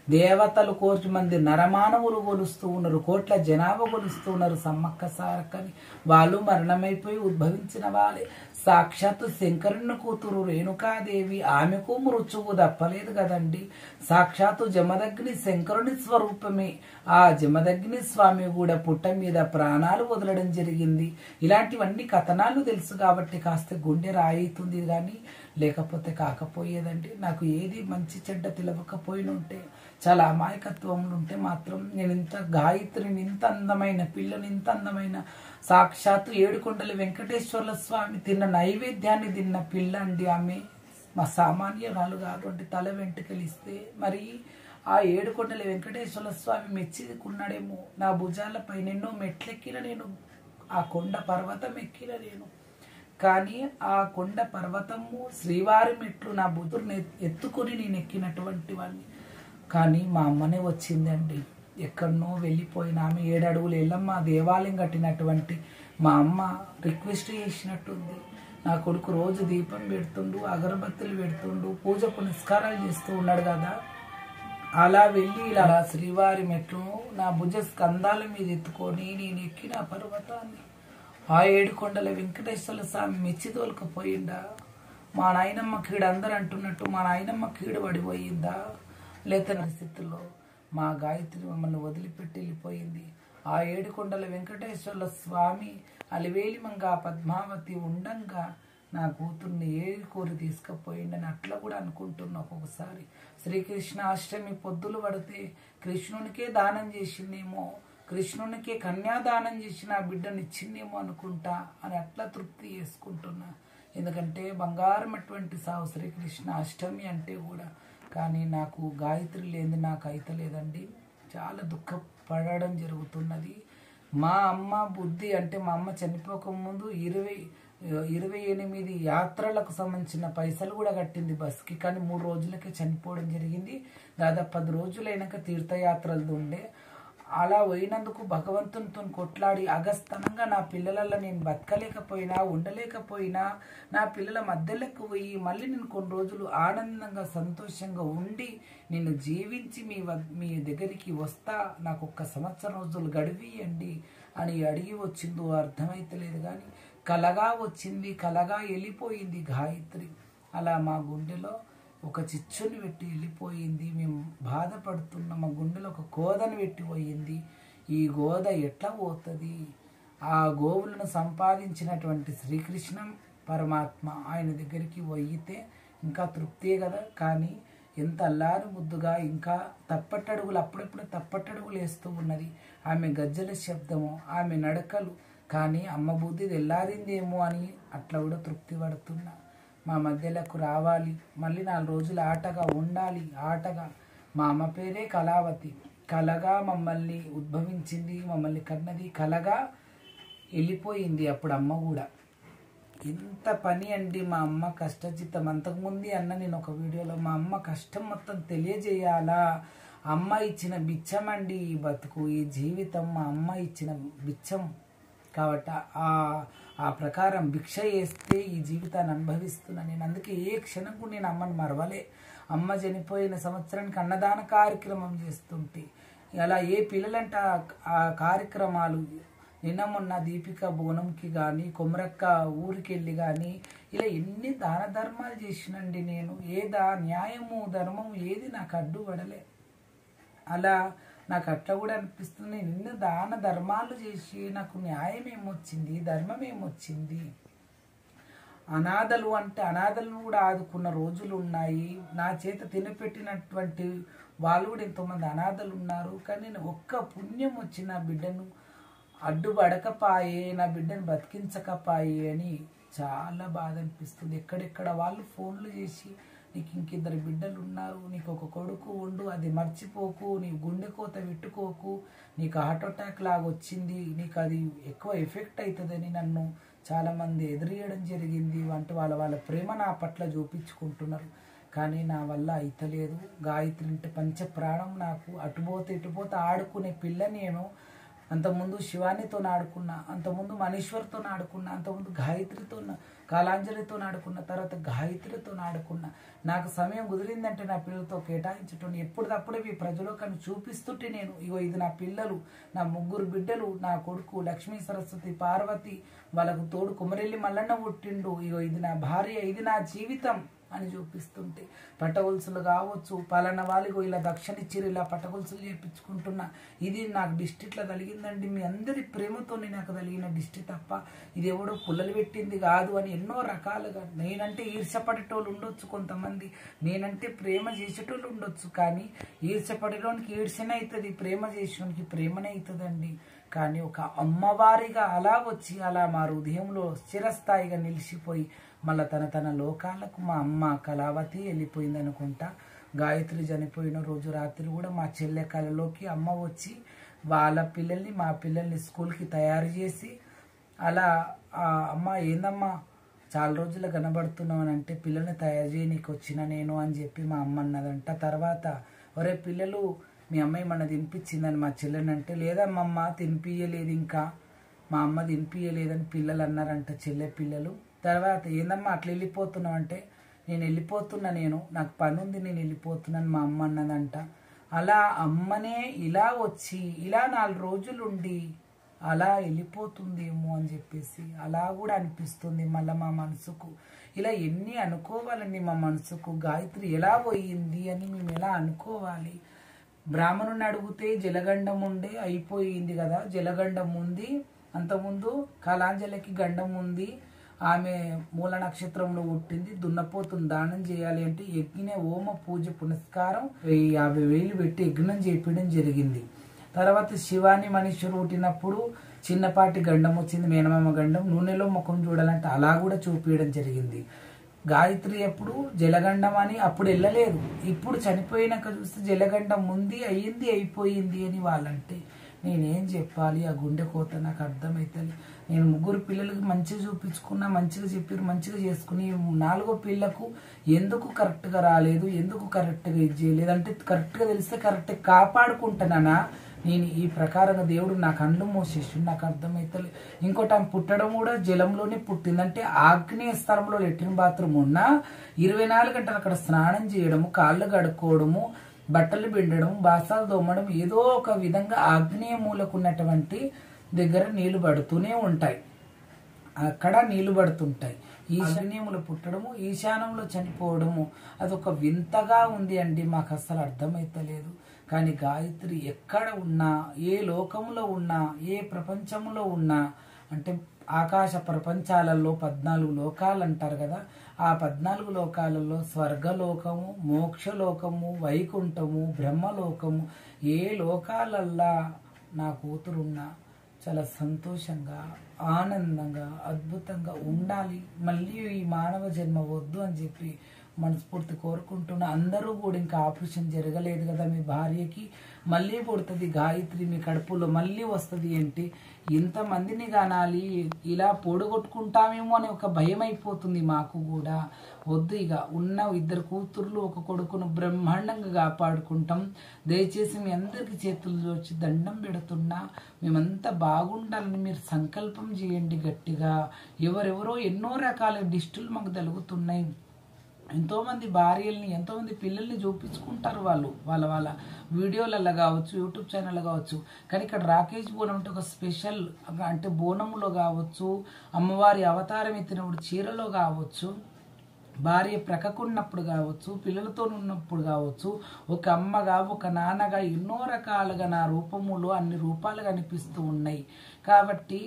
దేవతలు కోటి మంది నరమానవులు కొలుస్తూ ఉన్నారు కోట్ల జనాభా కొలుస్తూ ఉన్నారు సమ్మక్క సారక్కని వాళ్ళు మరణమైపోయి ఉద్భవించిన వాళ్ళే సాక్షాత్తు శంకరుని కూతురు రేణుకాదేవి ఆమెకు మృత్యువు తప్పలేదు కదండి సాక్షాత్తు జమదగ్ని శంకరుని స్వరూపమే ఆ జమదగ్ని స్వామి కూడా పుట్ట మీద ప్రాణాలు వదలడం జరిగింది ఇలాంటివన్నీ కథనాలు తెలుసు కాబట్టి కాస్త గుండె రాయితుంది కానీ లేకపోతే కాకపోయేదండి నాకు ఏది మంచి చెడ్డ తెలవకపోయిన ఉంటే చాలా అమాయకత్వంలో ఉంటే మాత్రం నేను ఇంత గాయత్రిని ఇంత అందమైన పిల్లని ఇంత అందమైన సాక్షాత్తు ఏడుకొండల వెంకటేశ్వర్ల స్వామి తిన్న నైవేద్యాన్ని తిన్న పిల్ల అండి ఆమె మా సామాన్యురాలు కాదు అంటే తల వెంట్రుకలిస్తే మరి ఆ ఏడుకొండల వెంకటేశ్వర స్వామి మెచ్చికున్నాడేమో నా భుజాలపై ఎన్నో మెట్లెక్కిన నేను ఆ కొండ పర్వతం ఎక్కిన నేను కానీ ఆ కొండ పర్వతము శ్రీవారి మెట్లు నా బుధుర్ని ఎత్తుకొని నేను ఎక్కినటువంటి వాడిని కానీ మా అమ్మనే వచ్చిందండి ఎక్కడనో వెళ్ళిపోయిన ఆమె ఏడడుగులు ఎల్లమ్మ దేవాలయం కట్టినటువంటి మా అమ్మ రిక్వెస్ట్ చేసినట్టుంది నా కొడుకు రోజు దీపం పెడుతుండు అగరబత్తులు పెడుతుండు పూజ పునస్కారాలు చేస్తూ ఉన్నాడు కదా అలా వెళ్ళి ఇలా శ్రీవారి మెట్లు నా భుజ స్కంధాల మీద ఎత్తుకొని నేను ఎక్కిన ఆ పర్వతాన్ని ఆ ఏడుకొండల వెంకటేశ్వర స్వామి మెచ్చి తోలుకపోయిందా మా నాయనమ్మ కీడు అందరు అంటున్నట్టు మా నాయనమ్మ కీడు పడిపోయిందా లేత పరిస్థితుల్లో మా గాయత్రి మమ్మల్ని వదిలిపెట్టి వెళ్ళిపోయింది ఆ ఏడుకొండల వెంకటేశ్వర స్వామి అలివేలిమంగా పద్మావతి ఉండంగా నా కూతుర్ని ఏది కోరి తీసుకుపోయిండని అట్లా కూడా అనుకుంటున్నా ఒక్కొక్కసారి శ్రీకృష్ణ అష్టమి పొద్దులు పడితే కృష్ణునికే దానం చేసిందేమో కృష్ణునికే కన్యాదానం చేసి నా బిడ్డని ఇచ్చిందేమో అనుకుంటా అని అట్లా తృప్తి చేసుకుంటున్నా ఎందుకంటే బంగారం అటువంటి సావు శ్రీకృష్ణ అష్టమి అంటే కూడా కానీ నాకు గాయత్రి లేని నాకు అయితలేదండి చాలా దుఃఖపడడం జరుగుతున్నది మా అమ్మ బుద్ధి అంటే మా అమ్మ చనిపోక ముందు ఇరవై ఇరవై ఎనిమిది యాత్రలకు సంబంధించిన పైసలు కూడా కట్టింది బస్కి కానీ మూడు రోజులకే చనిపోవడం జరిగింది దాదాపు పది రోజులైనాక తీర్థయాత్రలు ఉండే అలా పోయినందుకు భగవంతునితో కొట్లాడి అగస్తనంగా నా పిల్లలలో నేను బతకలేకపోయినా ఉండలేకపోయినా నా పిల్లల మధ్యలోకి పోయి మళ్ళీ నేను కొన్ని రోజులు ఆనందంగా సంతోషంగా ఉండి నేను జీవించి మీ వద్- మీ దగ్గరికి వస్తా నాకు ఒక్క సంవత్సరం రోజులు గడివియండి అని అడిగి వచ్చిందో అర్థమైతలేదు కానీ కలగా వచ్చింది కలగా వెళ్ళిపోయింది గాయత్రి అలా మా గుండెలో ఒక చిచ్చుని పెట్టి వెళ్ళిపోయింది మేము బాధపడుతున్న మా గుండెలో ఒక గోదను పెట్టి పోయింది ఈ గోద ఎట్లా పోతుంది ఆ గోవులను సంపాదించినటువంటి శ్రీకృష్ణ పరమాత్మ ఆయన దగ్గరికి పోయితే ఇంకా తృప్తే కదా కానీ ఎంత అల్లారు ముద్దుగా ఇంకా తప్పట్టడుగులు అప్పుడప్పుడు తప్పట్టడుగులు వేస్తూ ఉన్నది ఆమె గజ్జల శబ్దము ఆమె నడకలు కానీ అమ్మ బుద్ధి తెల్లారిందేమో అని అట్లా కూడా తృప్తి పడుతున్నా మా మధ్యలోకి రావాలి మళ్ళీ నాలుగు రోజులు ఆటగా ఉండాలి ఆటగా మా అమ్మ పేరే కళావతి కలగా మమ్మల్ని ఉద్భవించింది మమ్మల్ని కన్నది కలగా వెళ్ళిపోయింది అప్పుడు అమ్మ కూడా ఎంత పని అండి మా అమ్మ కష్టచిత్తం అంతకుముందు అన్న నేను ఒక వీడియోలో మా అమ్మ కష్టం మొత్తం తెలియజేయాలా అమ్మ ఇచ్చిన బిచ్చం అండి ఈ బతుకు ఈ జీవితం మా అమ్మ ఇచ్చిన బిచ్చం కాబట్టి ఆ ఆ ప్రకారం భిక్ష చేస్తే ఈ జీవితాన్ని అనుభవిస్తున్నాను నేను అందుకే ఏ క్షణం కూడా నేను అమ్మని మరవలే అమ్మ చనిపోయిన సంవత్సరానికి అన్నదాన కార్యక్రమం చేస్తుంటే అలా ఏ పిల్లలంట ఆ- ఆ కార్యక్రమాలు నిన్న మొన్న దీపిక బోనంకి కానీ కొమరక్క ఊరికి వెళ్ళి కానీ ఇలా ఎన్ని దాన ధర్మాలు చేసినండి నేను ఏ దా న్యాయము ధర్మము ఏది నాకు అడ్డుపడలే అలా నాకు అట్లా కూడా అనిపిస్తుంది నేను ఎన్ని దాన ధర్మాలు చేసి నాకు న్యాయం ఏమొచ్చింది ధర్మం ఏమొచ్చింది అనాథలు అంటే అనాథలను కూడా ఆదుకున్న రోజులు ఉన్నాయి నా చేత తినపెట్టినటువంటి వాళ్ళు కూడా ఎంతోమంది అనాథలు ఉన్నారు కానీ నేను ఒక్క పుణ్యం వచ్చి నా బిడ్డను అడ్డుపడకపాయే నా బిడ్డను బతికించకపాయే అని చాలా బాధ అనిపిస్తుంది ఎక్కడెక్కడ వాళ్ళు ఫోన్లు చేసి నీకు ఇంకిద్దరు బిడ్డలు ఉన్నారు నీకు ఒక కొడుకు ఉండు అది మర్చిపోకు నీ గుండె కోత పెట్టుకోకు నీకు హార్ట్ అటాక్ లాగా వచ్చింది నీకు అది ఎక్కువ ఎఫెక్ట్ అవుతుందని నన్ను చాలామంది ఎదిరియడం జరిగింది అంటే వాళ్ళ వాళ్ళ ప్రేమ నా పట్ల చూపించుకుంటున్నారు కానీ నా వల్ల అయితలేదు గాయత్రి అంటే పంచ ప్రాణం నాకు అటుపోతే ఇటుపోతే ఆడుకునే పిల్ల నేను అంతకుముందు శివానితో ఆడుకున్నా అంతకుముందు మనీశ్వర్తో ఆడుకున్నా అంతకుముందు గాయత్రితో నా- కాలాంజలితో ఆడుకున్న తర్వాత గాయత్రితో ఆడుకున్నా నాకు సమయం కుదిరిందంటే నా పిల్లలతో కేటాయించటం ఎప్పటికప్పుడే మీ ప్రజలోకాన్ని చూపిస్తుంటే నేను ఇగో ఇది నా పిల్లలు నా ముగ్గురు బిడ్డలు నా కొడుకు లక్ష్మీ సరస్వతి పార్వతి వాళ్ళకు తోడు కుమరెల్లి మల్లన్న పుట్టిండు ఇగో ఇది నా భార్య ఇది నా జీవితం అని చూపిస్తుంటే పట్టగొలుసులు కావచ్చు పలానా వాళ్ళకి ఇలా దక్షిణ ఇచ్చిరు ఇలా పట్టగొలుసులు చేయించుకుంటున్నా ఇది నాకు డిస్ట్రిక్ట్లో కలిగిందండి మీ అందరి ప్రేమతోనే నాకు కలిగిన డిస్టి తప్ప ఇది ఎవడో పుల్లలు పెట్టింది కాదు అని ఎన్నో రకాలుగా నేనంటే ఈర్షపడేటోళ్ళు ఉండొచ్చు కొంతమంది నేనంటే ప్రేమ చేసేటోళ్ళు ఉండొచ్చు కానీ ఈర్షపడేటోనికి ఈర్షనే అవుతుంది ప్రేమ చేసేవానికి ప్రేమనే అవుతుందండి కానీ ఒక అమ్మవారిగా అలా వచ్చి అలా మా హృదయంలో స్థిరస్థాయిగా నిలిచిపోయి మళ్ళీ తన తన లోకాలకు మా అమ్మ కళావతి వెళ్ళిపోయింది అనుకుంటా గాయత్రి చనిపోయిన రోజు రాత్రి కూడా మా చెల్లె కళలోకి అమ్మ వచ్చి వాళ్ళ పిల్లల్ని మా పిల్లల్ని స్కూల్కి తయారు చేసి అలా ఆ అమ్మ ఏందమ్మా చాలా రోజులు కనబడుతున్నావు అని అంటే పిల్లల్ని తయారు చేయనీకి వచ్చిన నేను అని చెప్పి మా అమ్మ అన్నదంట తర్వాత ఒరే పిల్లలు మీ అమ్మాయి మన తినిపించిందని మా చెల్లెని అంటే లేదమ్మమ్మ తినిపించలేదు ఇంకా మా అమ్మ తినిపించలేదని పిల్లలు అన్నారంట చెల్లె పిల్లలు తర్వాత ఏందమ్మా అట్లా వెళ్ళిపోతున్నావు అంటే నేను వెళ్ళిపోతున్నా నేను నాకు పని ఉంది నేను వెళ్ళిపోతున్నాను మా అమ్మ అన్నదంట అలా అమ్మనే ఇలా వచ్చి ఇలా నాలుగు రోజులు ఉండి అలా వెళ్ళిపోతుందేమో అని చెప్పేసి అలా కూడా అనిపిస్తుంది మళ్ళీ మా మనసుకు ఇలా ఎన్ని అనుకోవాలండి మా మనసుకు గాయత్రి ఎలా పోయింది అని మేము ఎలా అనుకోవాలి బ్రాహ్మణుని అడిగితే జలగండం ఉండే అయిపోయింది కదా జలగండం ఉంది అంతకుముందు కళాంజలికి గండం ఉంది ఆమె మూల నక్షత్రంలో పుట్టింది దున్నపోతుని దానం చేయాలి అంటే యజ్ఞ హోమ పూజ పునస్కారం వెయ్యి యాభై వేలు పెట్టి యజ్ఞం చేపించడం జరిగింది తర్వాత శివాని మనుషులు పుట్టినప్పుడు చిన్నపాటి గండం వచ్చింది మేనమామ గండం నూనెలో ముఖం చూడాలంటే అలా కూడా చూపించడం జరిగింది గాయత్రి అప్పుడు జలగండం అని అప్పుడు వెళ్ళలేదు ఇప్పుడు చనిపోయినాక చూస్తే జలగండం ఉంది అయ్యింది అయిపోయింది అని వాళ్ళంటే నేనేం చెప్పాలి ఆ గుండె కోత నాకు అర్థమవుతుంది నేను ముగ్గురు పిల్లలకి మంచిగా చూపించుకున్నా మంచిగా చెప్పారు మంచిగా చేసుకుని నాలుగో పిల్లకు ఎందుకు కరెక్ట్గా రాలేదు ఎందుకు కరెక్ట్గా ఇది చేయలేదు అంటే కరెక్ట్గా తెలిస్తే కరెక్ట్గా కాపాడుకుంటానా నేను ఈ ప్రకారంగా దేవుడు నా కళ్ళు మూసేసి నాకు అర్థమవుతలే ఇంకోటి ఆమె పుట్టడం కూడా జలంలోనే పుట్టింది అంటే ఆగ్నేయ స్థలంలో లెట్రిన్ బాత్రూమ్ ఉన్నా ఇరవై నాలుగు గంటలు అక్కడ స్నానం చేయడము కాళ్ళు కడుక్కోవడము బట్టలు పిండడం బాసాలు దోమడం ఏదో ఒక విధంగా ఆగ్నేయ మూలకు ఉన్నటువంటి దగ్గర నీళ్లు పడుతూనే ఉంటాయి అక్కడ నీళ్లు పడుతుంటాయి ఈశాన్యములు పుట్టడము ఈశాన్యంలో చనిపోవడము అదొక వింతగా ఉంది అండి మాకు అసలు అర్థమైతలేదు కానీ గాయత్రి ఎక్కడ ఉన్నా ఏ లోకంలో ఉన్నా ఏ ప్రపంచంలో ఉన్నా అంటే ఆకాశ ప్రపంచాలలో పద్నాలుగు లోకాలు అంటారు కదా ఆ పద్నాలుగు లోకాలలో స్వర్గలోకము మోక్షలోకము వైకుంఠము బ్రహ్మలోకము ఏ లోకాలల్లా నా కూతురున్నా చాలా సంతోషంగా ఆనందంగా అద్భుతంగా ఉండాలి మళ్ళీ ఈ మానవ జన్మ వద్దు అని చెప్పి మనస్ఫూర్తి కోరుకుంటున్నా అందరూ కూడా ఇంకా ఆపరేషన్ జరగలేదు కదా మీ భార్యకి మళ్ళీ పుడుతుంది గాయత్రి మీ కడుపులో మళ్ళీ వస్తుంది ఏంటి ఇంతమందిని కానాలి ఇలా పొడగొట్టుకుంటామేమో అని ఒక భయం అయిపోతుంది మాకు కూడా వద్దు ఇక ఉన్న ఇద్దరు కూతుర్లు ఒక కొడుకును బ్రహ్మాండంగా కాపాడుకుంటాం దయచేసి మీ అందరికి చేతులు వచ్చి దండం పెడుతున్నా మేమంతా బాగుండాలని మీరు సంకల్పం చేయండి గట్టిగా ఎవరెవరో ఎన్నో రకాల డిస్టులు మాకు తలుగుతున్నాయి ఎంతోమంది భార్యల్ని ఎంతోమంది పిల్లల్ని చూపించుకుంటారు వాళ్ళు వాళ్ళ వాళ్ళ వీడియోలలో కావచ్చు యూట్యూబ్ ఛానల్ కావచ్చు కానీ ఇక్కడ రాకేష్ బోనం అంటే ఒక స్పెషల్ అంటే బోనంలో కావచ్చు అమ్మవారి అవతారం ఎత్తినప్పుడు చీరలో కావచ్చు భార్య ప్రక్కకున్నప్పుడు కావచ్చు పిల్లలతో ఉన్నప్పుడు కావచ్చు ఒక అమ్మగా ఒక నాన్నగా ఎన్నో రకాలుగా నా రూపములో అన్ని రూపాలు కనిపిస్తూ ఉన్నాయి కాబట్టి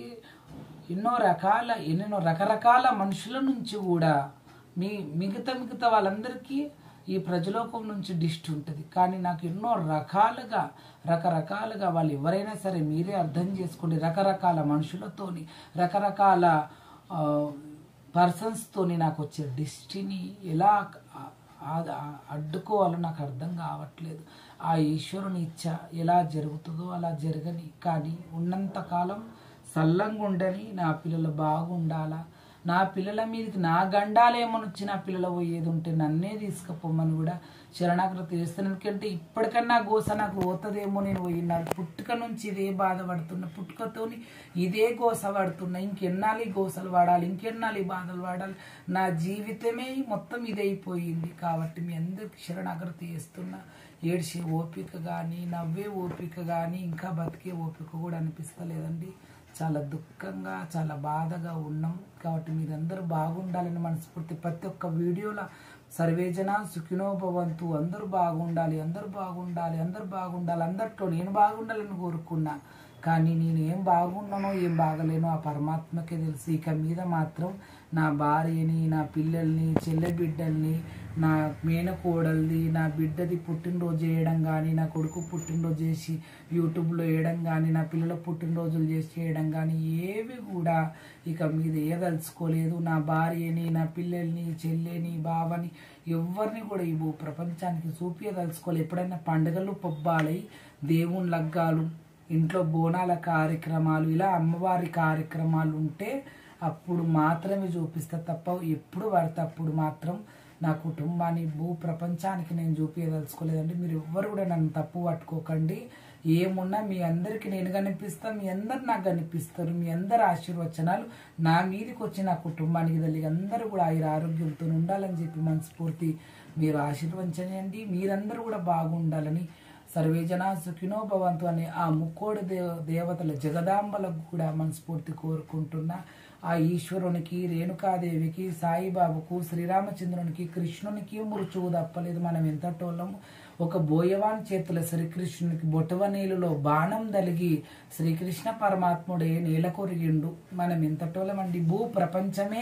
ఎన్నో రకాల ఎన్నెన్నో రకరకాల మనుషుల నుంచి కూడా మీ మిగతా మిగతా వాళ్ళందరికీ ఈ ప్రజలోకం నుంచి డిస్ట్ ఉంటుంది కానీ నాకు ఎన్నో రకాలుగా రకరకాలుగా వాళ్ళు ఎవరైనా సరే మీరే అర్థం చేసుకోండి రకరకాల మనుషులతోని రకరకాల ఆ, పర్సన్స్తోని నాకు వచ్చే డిస్టిని ఎలా ఆ- ఆ- అడ్డుకోవాలో నాకు అర్థం కావట్లేదు ఆ ఈశ్వరుని ఇచ్చ ఎలా జరుగుతుందో అలా జరగని కానీ ఉన్నంత కాలం సల్లంగా ఉండని నా పిల్లలు బాగుండాలా నా పిల్లల మీదకి నా గండాలు ఏమని వచ్చి నా పిల్లలు పోయేది ఉంటే నన్నే తీసుకుపోమని కూడా శరణాగ్రత చేస్తాను ఎందుకంటే ఇప్పటికన్నా గోస నాకు పోతుందేమో నేను పోయినా పుట్టుక నుంచి ఇదే బాధపడుతున్నా పుట్టుకతోని ఇదే గోస పడుతున్నా ఇంకెన్నాళ్ళు ఈ గోసలు వాడాలి ఇంకెన్నాళ్ళు ఈ బాధలు వాడాలి నా జీవితమే మొత్తం ఇదైపోయింది కాబట్టి మీ అందరికి శరణాగ్రత చేస్తున్నా ఏడ్చే ఓపిక కానీ నవ్వే ఓపిక కానీ ఇంకా బతికే ఓపిక కూడా అనిపిస్తలేదండి చాలా దుఃఖంగా చాలా బాధగా ఉన్నాం కాబట్టి మీరందరూ బాగుండాలని మనస్ఫూర్తి ప్రతి ఒక్క వీడియోలో సర్వేజన సుఖినో భవంతు అందరూ బాగుండాలి అందరూ బాగుండాలి అందరూ బాగుండాలి అందరిలో నేను బాగుండాలని కోరుకున్నా కానీ నేను ఏం బాగున్నానో ఏం బాగలేనో ఆ పరమాత్మకే తెలుసు ఇక మీద మాత్రం నా భార్యని నా పిల్లల్ని చెల్లె బిడ్డల్ని నా మేనకోడల్ది నా బిడ్డది పుట్టినరోజు చేయడం కానీ నా కొడుకు పుట్టినరోజు చేసి యూట్యూబ్లో వేయడం కానీ నా పిల్లల పుట్టినరోజులు చేసి చేయడం కానీ ఏవి కూడా ఇక మీద ఏదలుచుకోలేదు నా భార్యని నా పిల్లల్ని చెల్లెని బావని ఎవరిని కూడా ఈ భూ ప్రపంచానికి చూపించదలుచుకోలేదు ఎప్పుడైనా పండుగలు పబ్బాలై దేవుని లగ్గాలు ఇంట్లో బోనాల కార్యక్రమాలు ఇలా అమ్మవారి కార్యక్రమాలు ఉంటే అప్పుడు మాత్రమే చూపిస్తా తప్ప ఎప్పుడు పడితే అప్పుడు మాత్రం నా కుటుంబాన్ని భూ ప్రపంచానికి నేను చూపించదలుచుకోలేదండి మీరు ఎవ్వరు కూడా నన్ను తప్పు పట్టుకోకండి ఏమున్నా మీ అందరికి నేను కనిపిస్తా మీ అందరు నాకు కనిపిస్తారు మీ అందరి ఆశీర్వచనాలు నా మీదకి వచ్చి నా కుటుంబానికి తల్లి అందరూ కూడా ఆయుర ఆరోగ్యంతో ఉండాలని చెప్పి మనస్ఫూర్తి మీరు ఆశీర్వదించండి మీరందరూ కూడా బాగుండాలని సర్వేజన సుఖినో భవంతు అనే ఆ ముక్కోడి దేవ దేవతల జగదాంబలకు కూడా మనస్ఫూర్తి కోరుకుంటున్నా ఆ ఈశ్వరునికి రేణుకాదేవికి సాయిబాబుకు శ్రీరామచంద్రునికి కృష్ణునికి మురుచువు తప్పలేదు మనం ఎంతటోళ్ళము ఒక బోయవాన్ చేతుల శ్రీకృష్ణునికి బొటవ నీళ్ళలో బాణం దలిగి శ్రీకృష్ణ పరమాత్ముడే నీల కొరిగిండు మనం ఎంతటోళ్ళమండి భూ ప్రపంచమే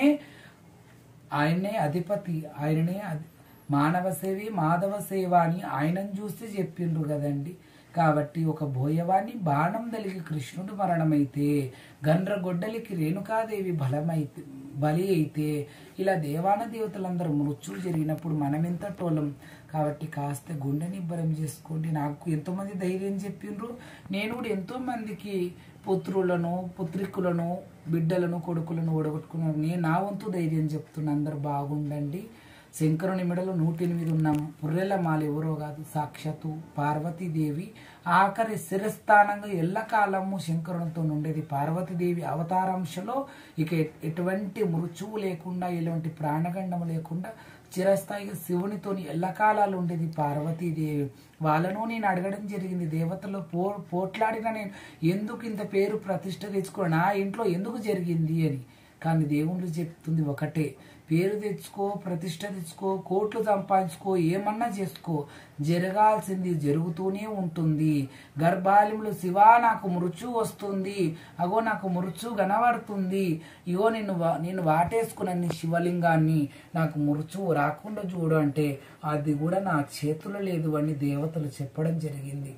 ఆయనే అధిపతి ఆయననే అధి మానవ సేవి మాధవ సేవ అని ఆయనను చూస్తే చెప్పిండ్రు కదండి కాబట్టి ఒక బోయవాన్ని బాణం దలిగి కృష్ణుడు మరణమైతే గండ్రగొడ్డలికి రేణుకాదేవి బలమైతే బలి అయితే ఇలా దేవాన దేవతలందరూ మృత్యువు జరిగినప్పుడు మనం ఎంత టోలం కాబట్టి కాస్త గుండె నిబ్బరం చేసుకోండి నాకు ఎంతోమంది ధైర్యం చెప్పిండ్రు నేను కూడా ఎంతో మందికి పుత్రులను పుత్రికులను బిడ్డలను కొడుకులను ఓడగొట్టుకున్నాను నేను నా వంతు ధైర్యం చెప్తున్నా అందరు బాగుండండి శంకరుని మెడలో నూట ఎనిమిది ఉన్న పుర్రెల మాల ఎవరో కాదు సాక్షాత్తు పార్వతీదేవి ఆఖరి శిరస్థానంగా ఎల్లకాలము శంకరునితో ఉండేది పార్వతీదేవి అవతారాంశలో ఇక ఎ- ఎటువంటి మృత్యువు లేకుండా ఎలాంటి ప్రాణగండం లేకుండా చిరస్థాయిగా శివునితోని ఎల్లకాలాలు ఉండేది పార్వతీదేవి వాళ్ళను నేను అడగడం జరిగింది దేవతలు పో పోట్లాడిన నేను ఎందుకు ఇంత పేరు ప్రతిష్ట తెచ్చుకో నా ఇంట్లో ఎందుకు జరిగింది అని కానీ దేవుళ్ళు చెప్తుంది ఒకటే పేరు తెచ్చుకో ప్రతిష్ట తెచ్చుకో కోట్లు సంపాదించుకో ఏమన్నా చేసుకో జరగాల్సింది జరుగుతూనే ఉంటుంది గర్భాలయంలో శివా నాకు మృత్యు వస్తుంది అగో నాకు మృత్యు కనబడుతుంది ఇగో నేను వా- నేను వాటేసుకున్న నీ శివలింగాన్ని నాకు మృత్యువు రాకుండా చూడు అంటే అది కూడా నా చేతుల్లో లేదు అని దేవతలు చెప్పడం జరిగింది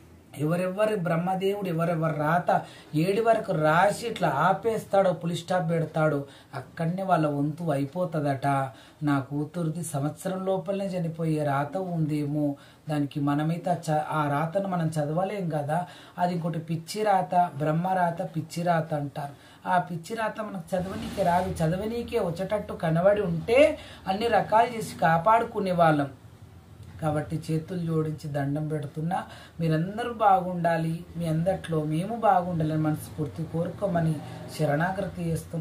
ఎవరెవరి బ్రహ్మదేవుడు ఎవరెవరి రాత ఏడి వరకు రాసి ఇట్లా ఆపేస్తాడో పులి స్టాప్ పెడతాడో అక్కడనే వాళ్ళ వంతు అయిపోతుందట నా కూతురుది సంవత్సరం లోపలనే చనిపోయే రాత ఉందేమో దానికి మనమైతే ఆ చ- ఆ రాతను మనం చదవలేం కదా అది ఇంకోటి పిచ్చి రాత బ్రహ్మ రాత పిచ్చి రాత అంటారు ఆ పిచ్చి రాత మనకు చదవనీకే రాదు చదవనీకే వచ్చేటట్టు కనబడి ఉంటే అన్ని రకాలు చేసి కాపాడుకునే వాళ్ళం కాబట్టి చేతులు జోడించి దండం పెడుతున్నా మీరందరూ బాగుండాలి మీ అందట్లో మేము బాగుండాలని మనస్ఫూర్తి కోరుకోమని శరణాగ్రతి చేస్తాం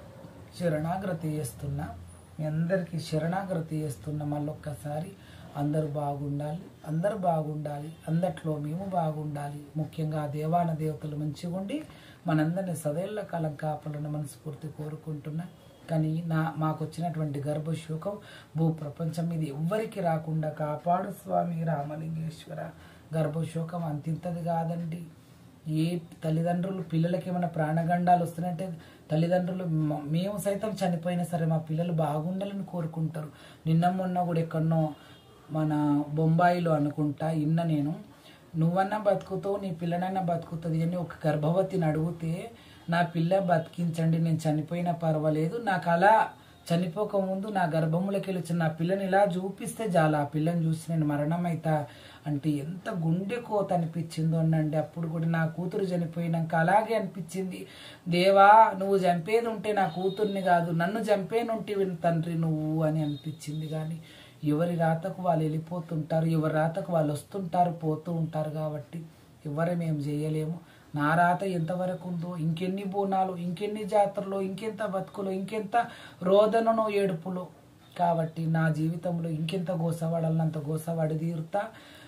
శరణాగ్రతి చేస్తున్నా మీ అందరికీ శరణాగ్రతి చేస్తున్నా మళ్ళొక్కసారి అందరూ బాగుండాలి అందరూ బాగుండాలి అందట్లో మేము బాగుండాలి ముఖ్యంగా ఆ దేవాన దేవతలు మంచిగా ఉండి మనందరినీ సదేళ్ల కాలం కాపాలని మనస్ఫూర్తి కోరుకుంటున్నా కానీ నా మాకు వచ్చినటువంటి గర్భశోకం భూ ప్రపంచం మీద ఎవ్వరికి రాకుండా కాపాడు స్వామి రామలింగేశ్వర గర్భశోకం అంతింతది కాదండి ఏ తల్లిదండ్రులు పిల్లలకి ఏమైనా ప్రాణగండాలు వస్తున్నాయంటే తల్లిదండ్రులు మ- మేము సైతం చనిపోయినా సరే మా పిల్లలు బాగుండాలని కోరుకుంటారు నిన్న మొన్న కూడా ఎక్కడనో మన బొంబాయిలో అనుకుంటా ఇన్న నేను నువ్వన్నా బతుకుతావు నీ పిల్లనైనా బతుకుతుంది అని ఒక గర్భవతిని అడిగితే నా పిల్ల బతికించండి నేను చనిపోయినా పర్వాలేదు నాకు అలా చనిపోక ముందు నా గర్భములోకి వెళ్ళి వచ్చిన నా పిల్లని ఇలా చూపిస్తే చాలు ఆ పిల్లని చూసి నేను మరణం అవుతా అంటే ఎంత గుండె కోత అనిపించిందో అనండి అప్పుడు కూడా నా కూతురు చనిపోయినాక అలాగే అనిపించింది దేవా నువ్వు చంపేది ఉంటే నా కూతుర్ని కాదు నన్ను చంపేనుంటివి తండ్రి నువ్వు అని అనిపించింది కానీ ఎవరి రాతకు వాళ్ళు వెళ్ళిపోతుంటారు ఎవరి రాతకు వాళ్ళు వస్తుంటారు పోతూ ఉంటారు కాబట్టి ఎవరేం ఏం చేయలేము నా రాత ఎంతవరకు ఉందో ఇంకెన్ని బోనాలు ఇంకెన్ని జాతరలు ఇంకెంత బతుకులు ఇంకెంత రోదనను ఏడుపులు కాబట్టి నా జీవితంలో ఇంకెంత గోసపడాలంత గోసపడి తీరుతా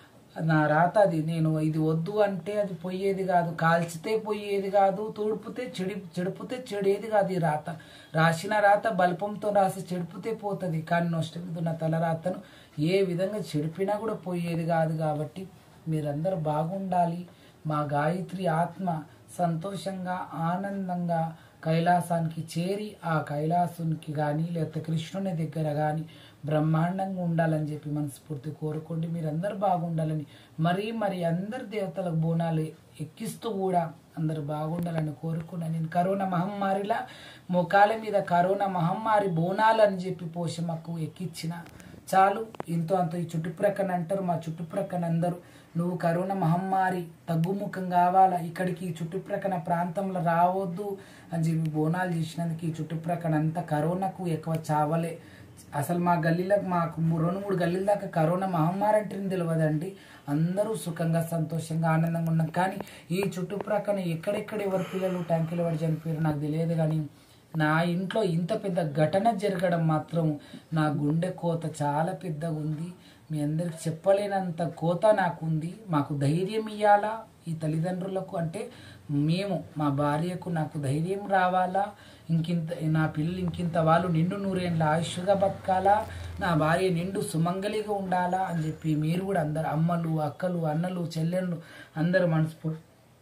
నా రాత అది నేను ఇది వద్దు అంటే అది పోయేది కాదు కాల్చితే పోయేది కాదు తుడుపుతే చెడి చెడుపుతే చెడేది కాదు ఈ రాత రాసిన రాత బల్పంతో రాసి చెడుపుతే పోతుంది కానీ నష్టం మీద ఉన్న తల రాతను ఏ విధంగా చెడిపినా కూడా పోయేది కాదు కాబట్టి మీరందరూ బాగుండాలి మా గాయత్రి ఆత్మ సంతోషంగా ఆనందంగా కైలాసానికి చేరి ఆ కైలాసునికి కానీ లేకపోతే కృష్ణుని దగ్గర కానీ బ్రహ్మాండంగా ఉండాలని చెప్పి మనస్ఫూర్తి కోరుకోండి మీరందరూ బాగుండాలని మరీ మరి అందరు దేవతలకు బోనాలు ఎక్కిస్తూ కూడా అందరూ బాగుండాలని కోరుకున్నాను నేను కరోనా మహమ్మారిలా ముఖాల మీద కరోనా మహమ్మారి బోనాలు అని చెప్పి పోషమకు ఎక్కించిన చాలు ఇంతో అంత ఈ చుట్టుప్రక్కన అంటారు మా చుట్టుప్రక్కన అందరూ నువ్వు కరోనా మహమ్మారి తగ్గుముఖం కావాలా ఇక్కడికి ఈ చుట్టుప్రక్కన ప్రాంతంలో రావద్దు అని చెప్పి బోనాలు చేసినందుకు ఈ చుట్టుప్రక్కన అంతా కరోనాకు ఎక్కువ చావలే అసలు మా గల్లీలకు మాకు మూ- రెండు మూడు గల్లీల దాకా కరోనా మహమ్మారి అంటే తెలియదండి అందరూ సుఖంగా సంతోషంగా ఆనందంగా ఉన్నాం కానీ ఈ చుట్టుప్రక్కన ఎక్కడెక్కడ ఎవరి పిల్లలు ట్యాంకులు పడి చనిపోయారు నాకు తెలియదు కానీ నా ఇంట్లో ఇంత పెద్ద ఘటన జరగడం మాత్రం నా గుండె కోత చాలా పెద్దగా ఉంది మీ అందరికి చెప్పలేనంత కోత నాకుంది మాకు ధైర్యం ఇవ్వాలా ఈ తల్లిదండ్రులకు అంటే మేము మా భార్యకు నాకు ధైర్యం రావాలా ఇంకింత నా పిల్లలు ఇంకింత వాళ్ళు నిండు నూరేళ్ళ ఆయుష్గా బతకాలా నా భార్య నిండు సుమంగలిగా ఉండాలా అని చెప్పి మీరు కూడా అందరు అమ్మలు అక్కలు అన్నలు చెల్లెళ్ళు అందరూ మనస్ఫూర్తి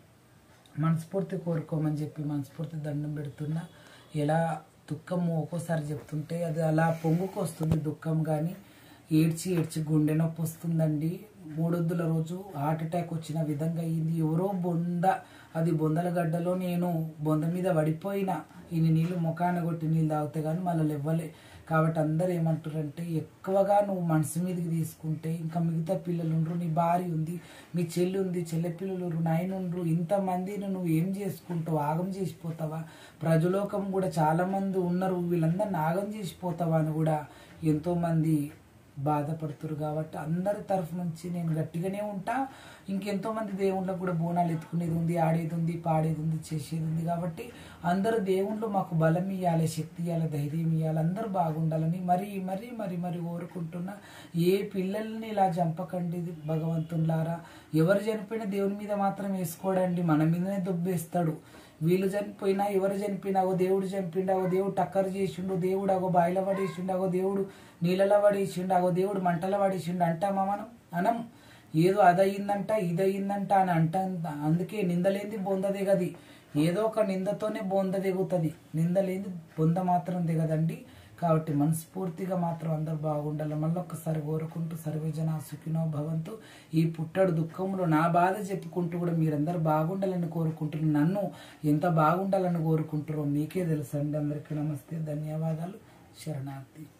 మనస్ఫూర్తి కోరుకోమని చెప్పి మనస్ఫూర్తి దండం పెడుతున్నా ఎలా దుఃఖము ఒక్కోసారి చెప్తుంటే అది అలా పొంగుకొస్తుంది దుఃఖం కానీ ఏడ్చి ఏడ్చి గుండె నొప్పి వస్తుందండి మూడొద్దుల రోజు హార్ట్ అటాక్ వచ్చిన విధంగా అయింది ఎవరో బొంద అది బొందల గడ్డలో నేను బొంద మీద పడిపోయినా ఇన్ని నీళ్ళు ముఖాన కొట్టి నీళ్ళు తాగితే కానీ మళ్ళీ ఇవ్వలే కాబట్టి అందరు ఏమంటారంటే ఎక్కువగా నువ్వు మనసు మీదకి తీసుకుంటే ఇంకా మిగతా పిల్లలు ఉండరు నీ భార్య ఉంది మీ చెల్లి ఉంది చెల్లె పిల్లలు ఉన్నారు, నాయన ఉండరు ఇంతమందిని నువ్వు ఏం చేసుకుంటావు ఆగం చేసిపోతావా ప్రజలోకం కూడా చాలా మంది ఉన్నారు వీళ్ళందరిని ఆగం చేసిపోతావా అని కూడా ఎంతోమంది బాధపడుతురు కాబట్టి అందరి తరఫు నుంచి నేను గట్టిగానే ఉంటా ఇంకెంతో మంది దేవుళ్ళకు కూడా బోనాలు ఎత్తుకునేది ఉంది ఆడేది ఉంది పాడేది ఉంది చేసేది ఉంది కాబట్టి అందరూ దేవుళ్ళు మాకు బలం ఇవ్వాలి శక్తి ఇవ్వాలి ధైర్యం ఇవ్వాలి అందరూ బాగుండాలని మరీ మరీ మరి మరి కోరుకుంటున్నా ఏ పిల్లల్ని ఇలా చంపకండి భగవంతులారా ఎవరు చనిపోయినా దేవుని మీద మాత్రం వేసుకోడండి మన మీదనే దుబ్బేస్తాడు వీళ్ళు చనిపోయినా ఎవరు చనిపోయినా అగో దేవుడు చంపిండు అగో దేవుడు టక్కర్ చేసిండు దేవుడు అగో బాయిల పడేసిండు అగో దేవుడు నీళ్ళలో పడేసిండు అగో దేవుడు మంటలో పడేసిండు అంటామా మనం అనం ఏదో అదయిందంట ఇదయిందంట అని అంట అందుకే నిందలేంది బొంద దిగది ఏదో ఒక నిందతోనే బొంద దిగుతుంది నిందలేంది బొంద మాత్రం దిగదండి కాబట్టి మనస్ఫూర్తిగా మాత్రం అందరు బాగుండాలి మళ్ళీ ఒక్కసారి కోరుకుంటూ సర్వేజన సుఖినో భవంతు ఈ పుట్టడు దుఃఖంలో నా బాధ చెప్పుకుంటూ కూడా మీరందరూ బాగుండాలని కోరుకుంటున్నారు నన్ను ఎంత బాగుండాలని కోరుకుంటారో మీకే తెలుసండి అందరికీ నమస్తే ధన్యవాదాలు శరణార్థి